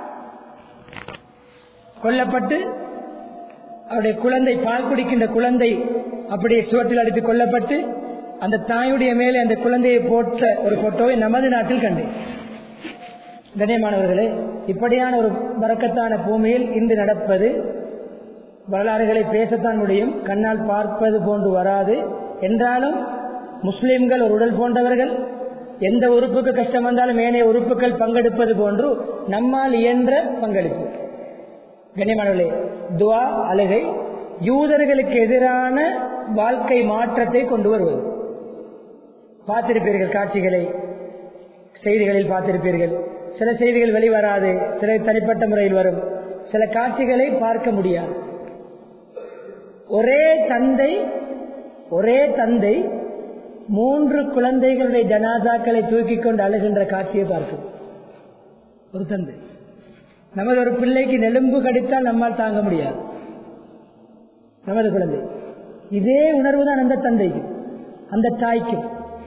கொல்லப்பட்டு அவருடைய குழந்தை பால் குடிக்கின்ற குழந்தை அப்படியே சுவற்றில் அடித்து கொல்லப்பட்டு அந்த தாயுடைய மேலே அந்த குழந்தையை போட்ட ஒரு போட்டோவை நமது நாட்டில் கண்டேன் கண்ணியமானவர்களே இப்படியான ஒரு வரக்கத்தான பூமியில் இன்று நடப்பது வரலாறுகளை பேசத்தான் முடியும் கண்ணால் பார்ப்பது போன்று வராது என்றாலும் முஸ்லிம்கள் ஒரு உடல் போன்றவர்கள் எந்த உறுப்புக்கு கஷ்டம் வந்தாலும் ஏனைய உறுப்புகள் பங்கெடுப்பது போன்று நம்மால் இயன்ற பங்களிப்பு கண்ணியமானவர்களே துவா அழுகை யூதர்களுக்கு எதிரான வாழ்க்கை மாற்றத்தை கொண்டு வருவது பார்த்திருப்பீர்கள் காட்சிகளை செய்திகளில் பார்த்திருப்பீர்கள் சில செய்திகள் வெளிவராது சில தனிப்பட்ட முறையில் வரும் சில காட்சிகளை பார்க்க முடியாது ஒரே தந்தை ஒரே தந்தை மூன்று குழந்தைகளுடைய ஜனாதாக்களை தூக்கி கொண்டு அழுகின்ற காட்சியை பார்க்கும் ஒரு தந்தை நமது ஒரு பிள்ளைக்கு நெலும்பு கடித்தால் நம்மால் தாங்க முடியாது நமது குழந்தை இதே உணர்வு தான் அந்த தந்தைக்கு அந்த தாய்க்கும்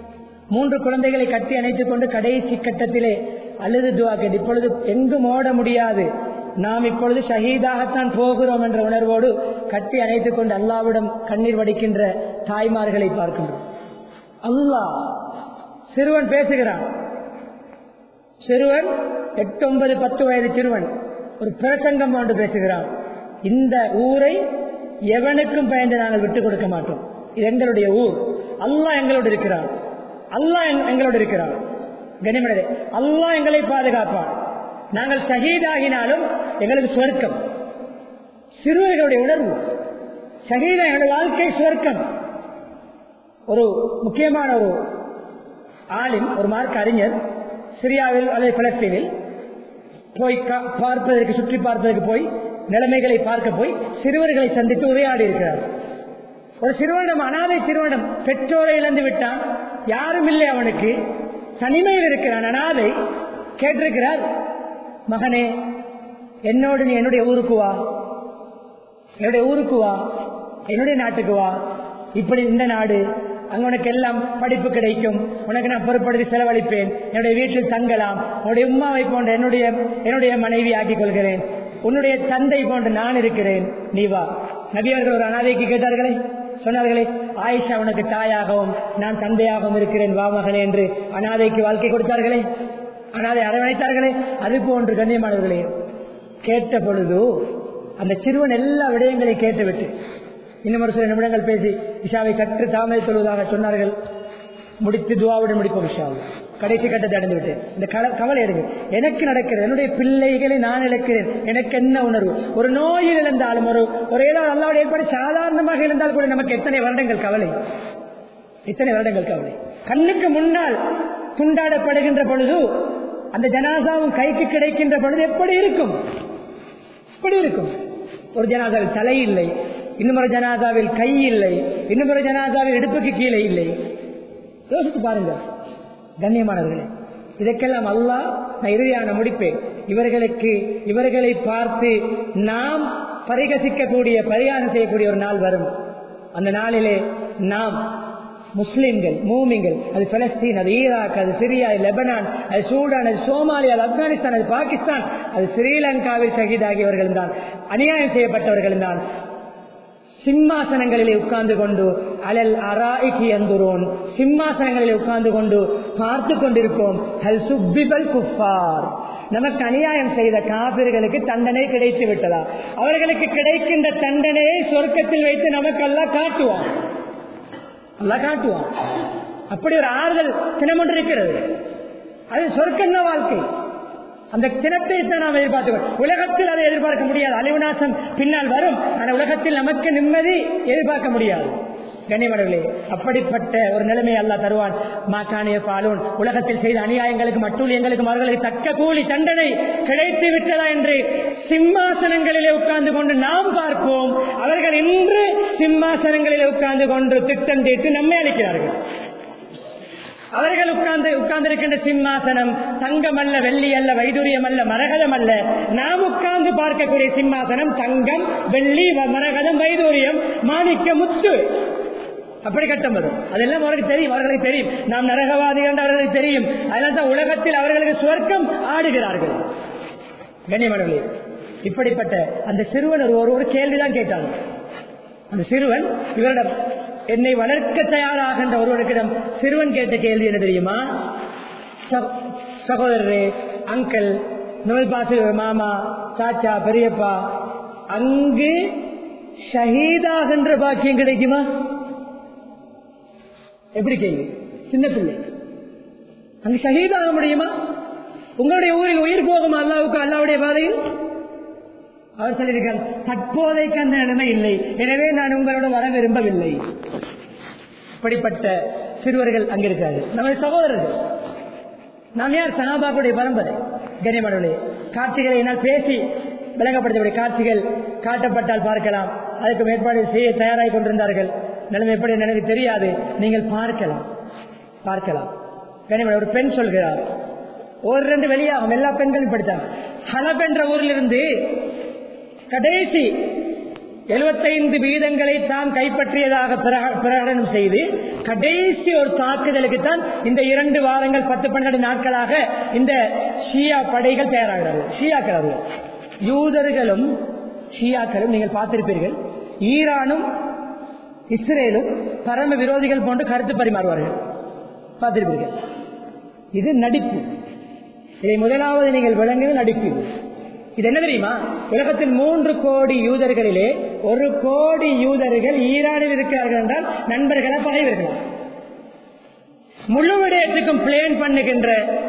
மூன்று குழந்தைகளை கட்டி அணைத்துக் கொண்டு கடைசி கட்டத்திலே அழுது துவா கேட்டு இப்பொழுது எங்கும் ஓட முடியாது நாம் இப்பொழுது ஷஹீதாகத்தான் போகிறோம் என்ற உணர்வோடு கட்டி அணைத்துக் கொண்டு அல்லாவிடம் கண்ணீர் வடிக்கின்ற தாய்மார்களை பார்க்கின்றோம் அல்லாஹ் சிறுவன் பேசுகிறான் சிறுவன் எட்டு ஒன்பது பத்து வயது சிறுவன் ஒரு பிரசங்கம் கொண்டு பேசுகிறான் இந்த ஊரை எவனுக்கும் பயந்து நாங்கள் விட்டுக் கொடுக்க மாட்டோம் இது எங்களுடைய ஊர் அல்லாஹ் எங்களோடு இருக்கிறான் அல்லாஹ் எங்க- எங்களோடு இருக்கிறான் கனிமனதே அல்லாஹ் எங்களை பாதுகாப்பான் நாங்கள் ஷஹீதாகினாலும் எங்களுக்கு சுவர்க்கம் சிறுவர்களுடைய உணர்வு ஷஹீதா எங்களுடைய வாழ்க்கை சுவர்க்கம் ஒரு முக்கியமான ஒரு ஆலிம் ஒரு மார்க் அறிஞர் சிரியாவில் அல்லது பலஸ்தீனில் போய் கா- பார்ப்பதற்கு சுற்றி பார்ப்பதற்கு போய் நிலைமைகளை பார்க்க போய் சிறுவர்களை சந்தித்து உரையாடி இருக்கிறார் ஒரு சிறுவனிடம் அனாதை சிறுவனிடம் பெற்றோரை இழந்து விட்டான் யாரும் இல்லை அவனுக்கு தனிமையில் இருக்கிறான் அனாதை கேட்டிருக்கிறார் மகனே என்னோடு நீ என்னுடைய ஊருக்கு வா என்னுடைய ஊருக்கு வா என்னுடைய நாட்டுக்கு வா இப்படி இந்த நாடு அங்க உனக்கு எல்லாம் படிப்பு கிடைக்கும் உனக்கு நான் பொறுப்படுத்தி செலவழிப்பேன் என்னுடைய வீட்டில் தங்கலாம் உன்னுடைய உம்மாவை போன்ற என்னுடைய என்னுடைய மனைவி ஆக்கிக் கொள்கிறேன் உன்னுடைய தந்தை போன்று நான் இருக்கிறேன் நீ வா நபியர்கள் ஒரு அனாதைக்கு கேட்டார்களே சொன்னார்களே ஆயிஷா உனக்கு தாயாகவும் நான் தந்தையாகவும் இருக்கிறேன் வா மகனே என்று அனாதைக்கு வாழ்க்கை கொடுத்தார்களே அனாதை அரவணைத்தார்களே அது போன்று கண்ணியமானவர்களே கேட்ட பொழுது அந்த சிறுவன் எல்லா விடயங்களையும் கேட்டுவிட்டு இன்னும் ஒரு சில நிமிடங்கள் பேசி இஷாவை சற்று தாமதை சொல்வதாக சொன்னார்கள் முடித்து துவாவுடன் முடிப்போம் இஷா கடைசி கட்டத்தை அடைந்து விட்டேன் இந்த கல- கவலை எடுங்க எனக்கு நடக்கிறது என்னுடைய பிள்ளைகளை நான் இழக்கிறேன் எனக்கு என்ன உணர்வு ஒரு நோயில் இழந்தாலும் ஒரு ஒரு ஏதாவது அல்லாவுடைய ஏற்பாடு சாதாரணமாக இருந்தால் கூட நமக்கு எத்தனை வருடங்கள் கவலை இத்தனை வருடங்கள் கவலை கண்ணுக்கு முன்னால் துண்டாடப்படுகின்ற பொழுது அந்த ஜனாசாவும் கைக்கு கிடைக்கின்ற பொழுது எப்படி இருக்கும் எப்படி இருக்கும் ஒரு ஜனாதாவில் தலை இல்லை இன்னும் ஒரு ஜனாதாவில் கை இல்லை இன்னும் ஒரு ஜனாதாவில் இடுப்புக்கு கீழே இல்லை யோசித்து பாருங்க கண்ணியமானவர்களே இதற்கெல்லாம் அல்லாஹ் நான் இறுதியான முடிப்பேன் இவர்களுக்கு இவர்களை பார்த்து நாம் பரிகசிக்கக்கூடிய பரிகாரம் செய்யக்கூடிய ஒரு நாள் வரும் அந்த நாளிலே நாம் முஸ்லிம்கள் மூமிங்கள் அது பலஸ்தீன் அது ஈராக் அது சிரியா அது லெபனான் அது சூடான் அது சோமாலியா அது ஆப்கானிஸ்தான் அது பாகிஸ்தான் அது ஸ்ரீலங்காவில் ஷஹீதாகியவர்கள் தான் அநியாயம் செய்யப்பட்டவர்கள் தான் சிம்மாசனங்களிலே உட்கார்ந்து கொண்டு அலல் அராய்க்கு எந்துரோன் சிம்மாசனங்களிலே உட்கார்ந்து கொண்டு பார்த்து கொண்டிருப்போம் ஹல் சுப்பிபல் குஃபார் நமக்கு அநியாயம் செய்த காபிர்களுக்கு தண்டனை கிடைத்து விட்டதா அவர்களுக்கு கிடைக்கின்ற தண்டனையை சொர்க்கத்தில் வைத்து நமக்கெல்லாம் காட்டுவான் அல்லா காட்டுவான் அப்படி ஒரு ஆறுதல் தினம் ஒன்று இருக்கிறது அது சொர்க்கங்க வாழ்க்கை அந்த தினத்தை தான் நாம் எதிர்பார்த்து உலகத்தில் அதை எதிர்பார்க்க முடியாது அழிவுநாசம் பின்னால் வரும் ஆனால் உலகத்தில் நமக்கு நிம்மதி எதிர்பார்க்க முடியாது கண்ணியமடவில்லை அப்படிப்பட்ட ஒரு நிலைமை அல்லா தருவான் மாக்கானிய பாலூன் உலகத்தில் செய்த அநியாயங்களுக்கும் அட்டூழியங்களுக்கும் அவர்களுக்கு தக்க கூலி தண்டனை கிடைத்து விட்டதா என்று சிம்மாசனங்களிலே உட்கார்ந்து கொண்டு நாம் பார்ப்போம் அவர்கள் இன்று சிம்மாசனங்களிலே உட்கார்ந்து கொண்டு திட்டம் தீட்டு நம்மை அளிக்கிறார்கள் அவர்கள் உட்கார்ந்து உட்கார்ந்திருக்கின்ற சிம்மாசனம் தங்கம் அல்ல வெள்ளி அல்ல வைடூரியம் அல்ல மரகதம் அல்ல நாம் உட்கார்ந்து பார்க்கக்கூடிய சிம்மாசனம் தங்கம் வெள்ளி வ- மரகதம் வைடூரியம் மாணிக்க முத்து அப்படி கட்டம் வரும் அதெல்லாம் அவர்களுக்கு தெரியும் அவர்களுக்கு தெரியும் நாம் நரகவாதிகள் என்று அவர்களுக்கு தெரியும் அதனால தான் உலகத்தில் அவர்களுக்கு சுவர்க்கம் ஆடுகிறார்கள் கண்ணியமானவர்களே இப்படிப்பட்ட அந்த சிறுவன் ஒரு ஒரு கேள்விதான் கேட்டாங்க அந்த சிறுவன் இவரிடம் என்னை வளர்க்க தயாராகின்ற ஒருவருக்கிடம் சிறுவன் கேட்ட கேள்வி என்ன தெரியுமா ச- சகோதரரே அங்கிள் நோய் பாசு மாமா சாச்சா பெரியப்பா அங்கு ஷஹீதாகின்ற பாக்கியம் கிடைக்குமா எப்படி கேள்வி சின்ன பிள்ளை அங்கு ஷஹீதாக முடியுமா உங்களுடைய ஊரில் உயிர் போகுமா அல்லாவுக்கு அல்லாவுடைய பாதையில் அவர் சொல்லியிருக்கார் தற்போதைக்கு அந்த நிலைமை இல்லை எனவே நான் உங்களோட வர விரும்பவில்லை இப்படிப்பட்ட சிறுவர்கள் அங்கிருக்கிறார்கள் நமது சகோதரர்கள் நாம் யார் சனாபாக்குடைய பரம்பரை கனிமடவுளே காட்சிகளை என்னால் பேசி விளங்கப்படுத்தக்கூடிய காட்சிகள் காட்டப்பட்டால் பார்க்கலாம் அதுக்கு மேற்பாடு செய்ய தயாராகி கொண்டிருந்தார்கள் நிலைமை எப்படி எனக்கு தெரியாது நீங்கள் பார்க்கலாம் பார்க்கலாம் கனிமட ஒரு பெண் சொல்கிறார் ஒரு ரெண்டு வெளியாகும் எல்லா பெண்களும் படித்தாங்க ஹலப் என்ற ஊரிலிருந்து கடைசி எழுபத்தைந்து வீதங்களை தான் கைப்பற்றியதாக பிரக- பிரகடனம் செய்து கடைசி ஒரு தாக்குதலுக்கு தான் இந்த இரண்டு வாரங்கள் பத்து பன்னெண்டு நாட்களாக இந்த ஷியா படைகள் தயாராகிறார்கள் ஷியாக்கள் யூதர்களும் ஷியாக்களும் நீங்கள் பார்த்திருப்பீர்கள் ஈரானும் இஸ்ரேலும் பரம விரோதிகள் போன்று கருத்து பரிமாறுவார்கள் பார்த்திருப்பீர்கள் இது நடிப்பு இதை முதலாவது நீங்கள் விளங்குவது நடிப்பு இது. இது என்ன தெரியுமா உலகத்தில் மூன்று கோடி யூதர்களிலே ஒரு கோடி யூதர்கள் ஈரானில் இருக்கிறார்கள் என்றால் நண்பர்களா பகைவர்களா முழு விடயத்துக்கும் பிளேன் பண்ணுகின்ற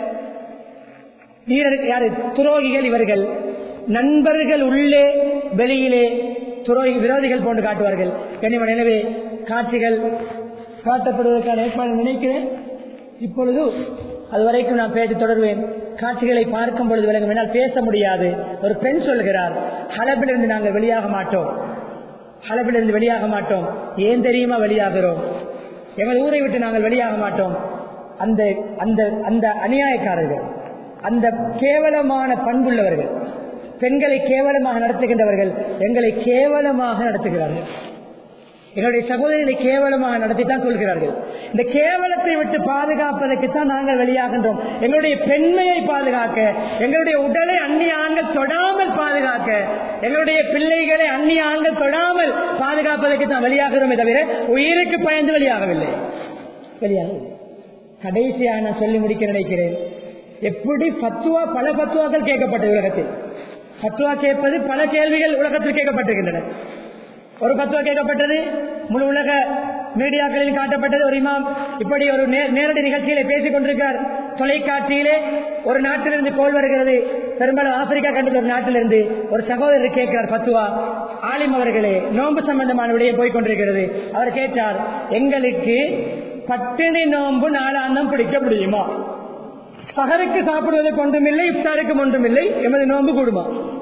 வீரர் யாரு துரோகிகள் இவர்கள் நண்பர்கள் உள்ளே வெளியிலே துரோகி விரோதிகள் போன்று காட்டுவார்கள் கனிமன் எனவே காட்சிகள் காட்டப்படுவதற்கான ஏற்பாடு நினைக்கிறேன் இப்பொழுது அதுவரைக்கும் நான் பேச்சு தொடர்வேன் காட்சிகளை பார்க்கும் பொழுது விளங்கும் என்னால் பேச முடியாது ஒரு பெண் சொல்கிறார் ஹலபிலிருந்து நாங்கள் வெளியாக மாட்டோம் ஹலபிலிருந்து வெளியாக மாட்டோம் ஏன் தெரியுமா வெளியாகிறோம் எங்கள் ஊரை விட்டு நாங்கள் வெளியாக மாட்டோம் அந்த அந்த அந்த அநியாயக்காரர்கள் அந்த கேவலமான பண்புள்ளவர்கள் பெண்களை கேவலமாக நடத்துகின்றவர்கள் எங்களை கேவலமாக நடத்துகிறார்கள் எங்களுடைய சகோதரிகளை கேவலமாக நடத்தித்தான் சொல்கிறார்கள் இந்த கேவலத்தை விட்டு பாதுகாப்பதற்கு தான் நாங்கள் வெளியாகின்றோம் எங்களுடைய பெண்மையை பாதுகாக்க எங்களுடைய உடலை அந்நிய ஆண்கள் தொடாமல் பாதுகாக்க எங்களுடைய பிள்ளைகளை அந்நிய ஆண்கள் தொடாமல் பாதுகாப்பதற்கு தான் வெளியாகிறோமே தவிர உயிருக்கு பயந்து வெளியாகவில்லை வெளியாகவில்லை கடைசியாக நான் சொல்லி முடிக்க நினைக்கிறேன் எப்படி பத்துவா பல பத்துவாக்கள் கேட்கப்பட்டது உலகத்தில் பத்துவா கேட்பது பல கேள்விகள் உலகத்தில் கேட்கப்பட்டிருக்கின்றன ஒரு பத்துவா கேட்கப்பட்டது முழு உலக மீடியாக்களில் காட்டப்பட்டது ஒரு இமாம் இப்படி ஒரு நே- நேரடி நிகழ்ச்சியிலே பேசிக் கொண்டிருக்கார் தொலைக்காட்சியிலே ஒரு நாட்டிலிருந்து கோல் வருகிறது பெரும்பாலும் ஆப்பிரிக்கா கண்டில் ஒரு நாட்டிலிருந்து ஒரு சகோதரர் கேட்கிறார் பத்துவா ஆலிம் அவர்களே நோன்பு சம்பந்தமான விடயம் போய் கொண்டிருக்கிறது அவர் கேட்டார் எங்களுக்கு பட்டினி நோன்பு நாளாந்தம் பிடிக்க முடியுமா சகருக்கு சாப்பிடுவதற்கு ஒன்றுமில்லை இஃப்தாருக்கு ஒன்றுமில்லை எமது நோன்பு கூடுமா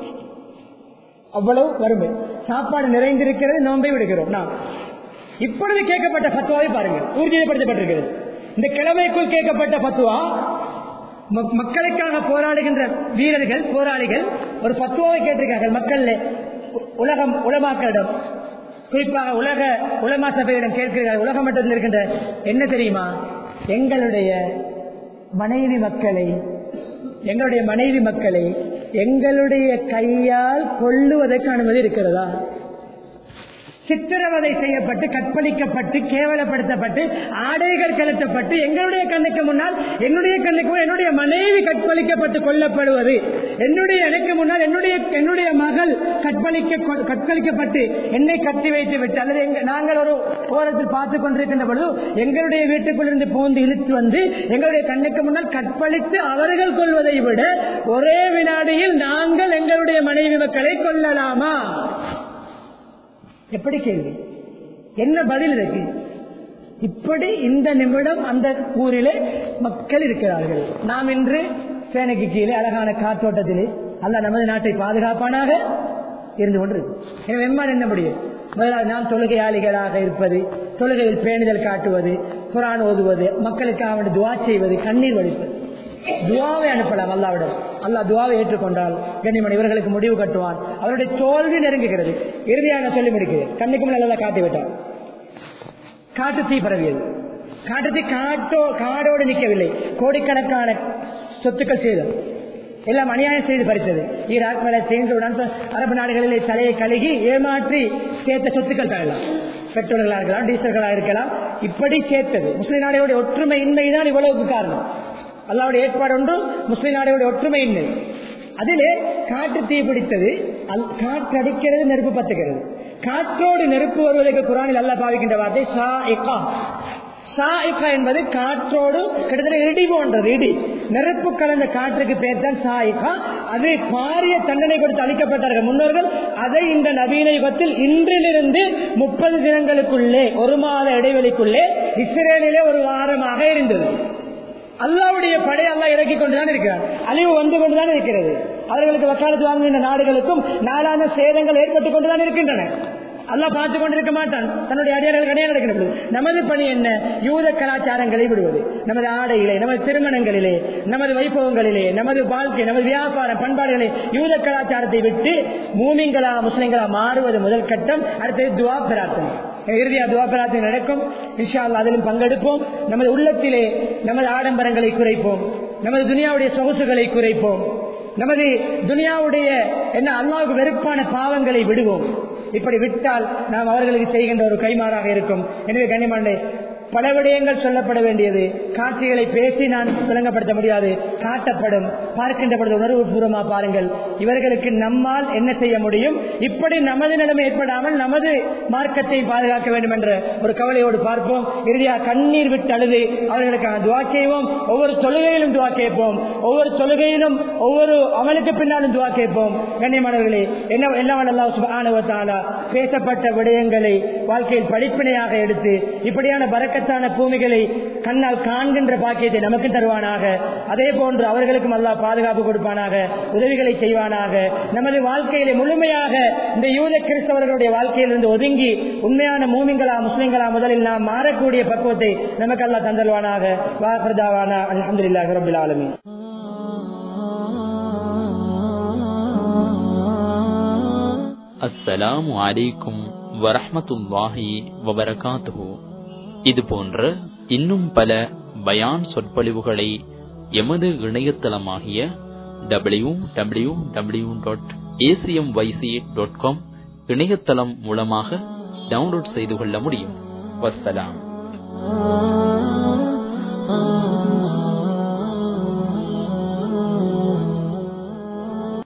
அவ்வளவு வறுமை சாப்பாடு நிறைந்திருக்கிறது நோன்பை விடுகிறோம் நாம் இப்பொழுது கேட்கப்பட்ட பத்துவாவை பாருங்கள் ஊர்ஜிதப்படுத்தப்பட்டிருக்கிறது இந்த கிழமைக்குள் கேட்கப்பட்ட பத்துவா ம- மக்களுக்காக போராடுகின்ற வீரர்கள் போராளிகள் ஒரு பத்துவாவை கேட்டிருக்கார்கள் மக்கள் உலகம் உலமாக்களிடம் குறிப்பாக உலக உலமா சபையிடம் கேட்கிறார்கள் உலக மட்டத்தில் இருக்கின்ற என்ன தெரியுமா எங்களுடைய மனைவி மக்களை எங்களுடைய மனைவி மக்களை எங்களுடைய கையால் கொள்ளுவதற்கு அனுமதி இருக்கிறதா சித்திரவதை செய்யப்பட்டு கற்பழிக்கப்பட்டு கேவலப்படுத்தப்பட்டு ஆடைகள் கலத்தப்பட்டு எங்களுடைய கண்ணுக்கு முன்னால் என்னுடைய கண்ணுக்கு முன்னால் என்னுடைய மனைவி கற்பழிக்கப்பட்டு கொல்லப்படுவது என்னுடைய எனக்கு முன்னால் என்னுடைய என்னுடைய மகள் கற்பழிக்க கற்பழிக்கப்பட்டு என்னை கட்டி வைத்து விட்டு அல்லது எங்க- நாங்கள் ஒரு ஓரத்தில் பார்த்து கொண்டிருக்கின்ற பொழுது எங்களுடைய வீட்டுக்குள் இருந்து பூந்து இழுத்து வந்து எங்களுடைய கண்ணுக்கு முன்னால் கற்பழித்து அவர்கள் கொள்வதை விட ஒரே வினாடியில் நாங்கள் எங்களுடைய மனைவி மக்களை கொல்லலாமா எப்படி கேள்வி என்ன பதில் இருக்கு இப்படி இந்த நிமிடம் அந்த ஊரிலே மக்கள் இருக்கிறார்கள் நாம் இன்று சேனைக்கு கீழே அழகான காற்றோட்டத்திலே அல்ல நமது நாட்டை பாதுகாப்பானாக இருந்து கொண்டிருக்கும் எனவே எம்மால் என்ன முடியும் முதலாவது நாம் தொழுகையாளிகளாக இருப்பது தொழுகையில் பேணுதல் காட்டுவது குரான் ஓதுவது மக்களுக்காக வேண்டி துவா செய்வது கண்ணீர் வடிப்பது துவாவை அனுப்பலாம் அல்லாவிடம் அல்லாஹ் துவாவை ஏற்றுக்கொண்டால் கண்ணிமன் இவர்களுக்கு முடிவு கட்டுவான் அவருடைய தோல்வி நெருங்குகிறது இறுதியாக சொல்லி முடிக்கிறேன் கண்ணுக்கு முன்னால் எல்லாம் காட்டி விட்டான் காட்டு தீ பரவியது காட்டு தீ காட்டோ காடோடு நிற்கவில்லை கோடிக்கணக்கான சொத்துக்கள் செய்தது எல்லாம் அநியாயம் செய்து பறித்தது ஈராக் பலஸ்தீன் அரபு நாடுகளிலே தலையை கழுகி ஏமாற்றி சேர்த்த சொத்துக்கள் தரலாம் பெட்ரோல்களாக இருக்கலாம் டீசல்களாக இருக்கலாம் இப்படி சேர்த்தது முஸ்லிம் நாடுகளுடைய ஒற்றுமை இன்மைதான் இவ்வளவுக்கு காரணம் அல்லாவுடைய ஏற்பாடு ஒன்று முஸ்லிம் நாடுகளுடைய ஒற்றுமை இன்மை அதிலே காற்று தீ பிடித்தது அல்- காற்று அடிக்கிறது நெருப்பு பத்துகிறது காற்றோடு நெருப்பு வருவதற்கு குரானில் அல்ல பாவிக்கின்ற வார்த்தை ஷாஇகா ஷாஇகா என்பது காற்றோடு கிட்டத்தட்ட இடி போன்றது இடி நெருப்பு கலந்த காற்றுக்கு பேர் தான் ஷாயிகா அது பாரிய தண்டனை கொடுத்து அளிக்கப்பட்டார்கள் முன்னோர்கள் அதை இந்த நவீன யுகத்தில் இன்றிலிருந்து முப்பது தினங்களுக்குள்ளே ஒரு மாத இடைவெளிக்குள்ளே இஸ்ரேலிலே ஒரு வாரமாக இருந்தது அல்லாவுடைய படை அல்லா இறக்கி கொண்டுதான் இருக்கிறார் அழிவு வந்து கொண்டுதான் இருக்கிறது அவர்களுக்கு வக்காலத்து வாங்குகின்ற நாடுகளுக்கும் நாளான சேதங்கள் ஏற்பட்டுக் கொண்டுதான் இருக்கின்றன அல்லாஹ் பார்த்து கொண்டிருக்க மாட்டான் தன்னுடைய அடியார்கள் கிடையாது நடக்கிறது நமது பணி என்ன யூத கலாச்சாரங்களை விடுவது நமது ஆடையிலே நமது திருமணங்களிலே நமது வைபவங்களிலே நமது வாழ்க்கை நமது வியாபார பண்பாடுகளை யூத கலாச்சாரத்தை விட்டு மூமிங்களா முஸ்லிம்களா மாறுவது முதல் கட்டம் அடுத்தது துவா பிரார்த்தனை இறுதியா துவா பிரார்த்தனை நடக்கும் இன்ஷா அல்லாஹ் அதிலும் பங்கெடுப்போம் நமது உள்ளத்திலே நமது ஆடம்பரங்களை குறைப்போம் நமது துனியாவுடைய சொகுசுகளை குறைப்போம் நமது துனியாவுடைய என்ன அல்லாவுக்கு வெறுப்பான பாவங்களை விடுவோம் இப்படி விட்டால் நாம் அவர்களுக்கு செய்கின்ற ஒரு கைமாறாக இருக்கும் எனவே கண்ணியமாண்டே பல விடயங்கள் சொல்லப்பட வேண்டியது காட்சிகளை பேசி நான் விளங்கப்படுத்த முடியாது காட்டப்படும் பார்க்கின்ற பொழுது உணர்வு பூர்வமா பாருங்கள் இவர்களுக்கு நம்மால் என்ன செய்ய முடியும் இப்படி நமது நிலைமை ஏற்படாமல் நமது மார்க்கத்தை பாதுகாக்க வேண்டும் என்ற ஒரு கவலையோடு பார்ப்போம் இறுதியாக கண்ணீர் விட்டு அழுது அவர்களுக்கான துவா செய்வோம் ஒவ்வொரு தொழுகையிலும் துவா கேட்போம் ஒவ்வொரு தொழுகையிலும் ஒவ்வொரு அமலுக்கு பின்னாலும் துவா கேட்போம் கண்ணியமானவர்களே என்ன என்னவெல்லாம் சுபானுவத்தாலா பேசப்பட்ட விடயங்களை வாழ்க்கையில் படிப்பினையாக எடுத்து இப்படியான பறக்கத்தான பூமிகளை கண்ணால் காண்கின்ற பாக்கியத்தை நமக்கு தருவானாக அதே போன்று அவர்களுக்கும் அல்லாஹ் பாதுகாப்பு கொடுப்பானாக உதவிகளை செய்வானாக நமது வாழ்க்கையிலே முழுமையாக இந்த யூத கிறிஸ்தவர்களுடைய வாழ்க்கையிலிருந்து ஒதுங்கி உண்மையான மூமிங்களா முஸ்லிம்களா முதலில் நாம் மாறக்கூடிய பக்குவத்தை நமக்கு அல்லாஹ் தந்தல்வானாக வாஹர்தாவானா அலமதுல்லாஹி ரபில் ஆலமீன் அஸ்ஸலாமு அலைக்கும் வரஹ்மத்துல்லாஹி வபரகாத்துஹு இது போன்ற இன்னும் பல பயான் சொற்பொழிவுகளை எமது இணையதளமாகிய W W W dot ACM YC dot com இணையதளம் மூலமாக டவுன்லோட் செய்து கொள்ள முடியும் வஸ்ஸலாம்